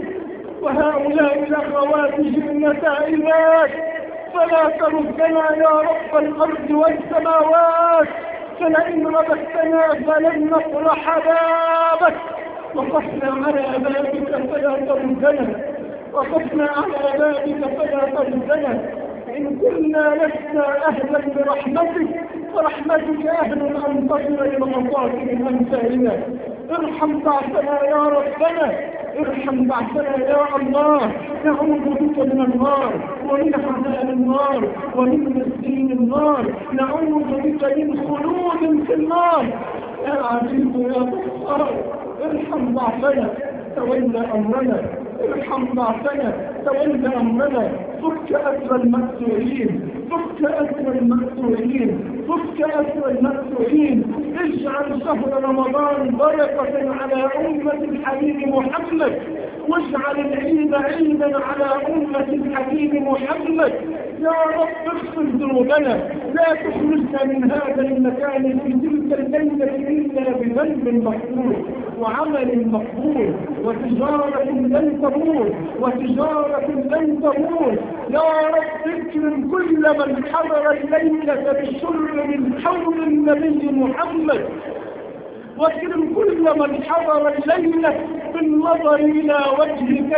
وهؤلاء الأخوات جئن تائبات فلا تردنا يا رب الأرض والسماوات فلئن رددتنا فلن نفرح بابك وقفنا على بابك فلا تردنا وقفنا على بابك فلا تردنا إن كنا لسنا أهلا برحمتك فرحمتك أهل أن تصل إلى مصائب أمثالنا ارحم ضعفنا يا ربنا ارحم ضعفنا يا الله نعوذ بك من النار ومن عذاب النار ومن مسكين النار نعوذ بك من خلود في النار يا عزيز يا غفار ارحم ضعفنا تولى أمرنا ارحم ضعفنا تولى أمرنا فك أسر المأسورين فك أسر المأسورين فك أسر المأسورين اجعل شهر رمضان بركة على أمة الحبيب محمد واجعل العيد عيدا على أمة الحبيب محمد يا رب اغفر ذنوبنا لا تخرجنا من هذا المكان في تلك الليلة إلا بذنب مغفور وعمل مقبول وتجارة لن تمور وتجارة لن تمور يا رب اكرم كل من حضر الليلة بالشر من حول النبي محمد واكرم كل من حضر الليلة بالنظر إلى وجهك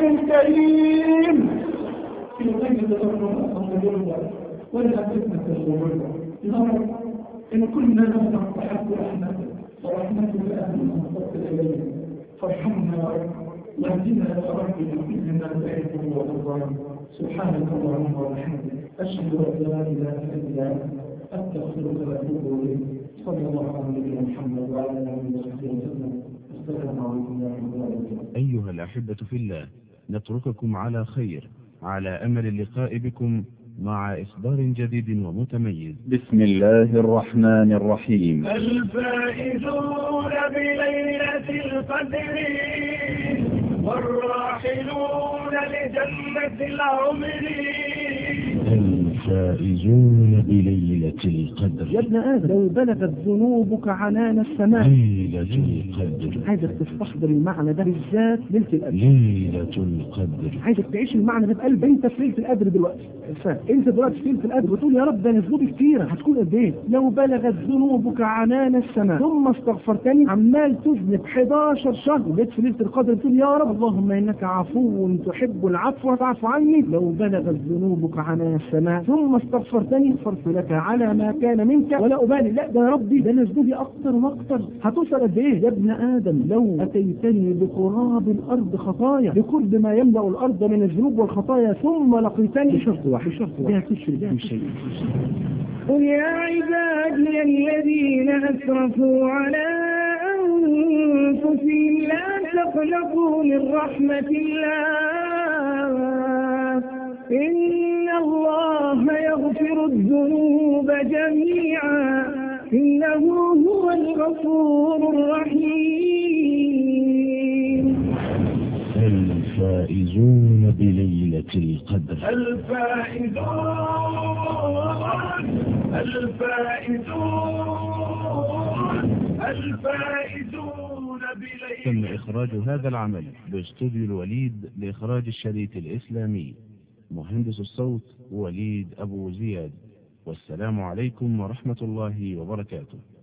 الكريم في ليلة الرمضان ولا فتنة الغرور يا رب إن كنا لم نستحق رحمتك ورحمتك أهل المنطقة إلينا فارحمنا يا رب واهدنا يا رب لكل ما تحبه وترضاه سبحانك اللهم وبحمدك أشهد أن لا إله إلا أنت أستغفرك وأتوب إليك صلى الله على نبينا محمد وعلى آله وصحبه وسلم السلام عليكم ورحمة الله وبركاته أيها الأحبة في الله نترككم على خير على أمل اللقاء بكم مع إصدار جديد ومتميز بسم الله الرحمن الرحيم الفائزون بليلة القدر والراحلون لجنة العمر الفائزون بليلة القدر يا ابن آدم لو بلغت ذنوبك عنان السماء ليلة القدر عايزك تستحضر المعنى ده بالذات ليلة القدر ليلة القدر عايزك تعيش المعنى ده بقلب انت في ليلة القدر دلوقتي فاهم؟ انت دلوقتي في ليلة القدر بتقول يا رب ده انا ذنوبي كتيرة هتكون قد ايه لو بلغت ذنوبك عنان السماء ثم استغفرتني عمال تذنب 11 شهر وجيت في ليلة القدر بتقول يا رب اللهم انك عفو تحب العفو فاعف عني لو بلغت ذنوبك عنان السماء ثم استغفرتني غفرت لك على ما كان منك ولا أبالي لا ده يا ربي ده أنا ذنوبي أكتر وأكتر هتوصل قد إيه يا ابن آدم لو أتيتني بقراب الأرض خطايا بقرب ما يملأ الأرض من الذنوب والخطايا ثم لقيتني بشرط واحد بشرط واحد لا تشرك به شيء قل يا عبادي الذين أسرفوا على أنفسهم لا تقلقوا من رحمة الله إن الله يغفر الذنوب جميعا إنه هو الغفور الرحيم الفائزون بليلة القدر الفائزون الفائزون الفائزون بليل تم إخراج هذا العمل باستوديو الوليد لإخراج الشريط الإسلامي مهندس الصوت وليد أبو زياد والسلام عليكم ورحمة الله وبركاته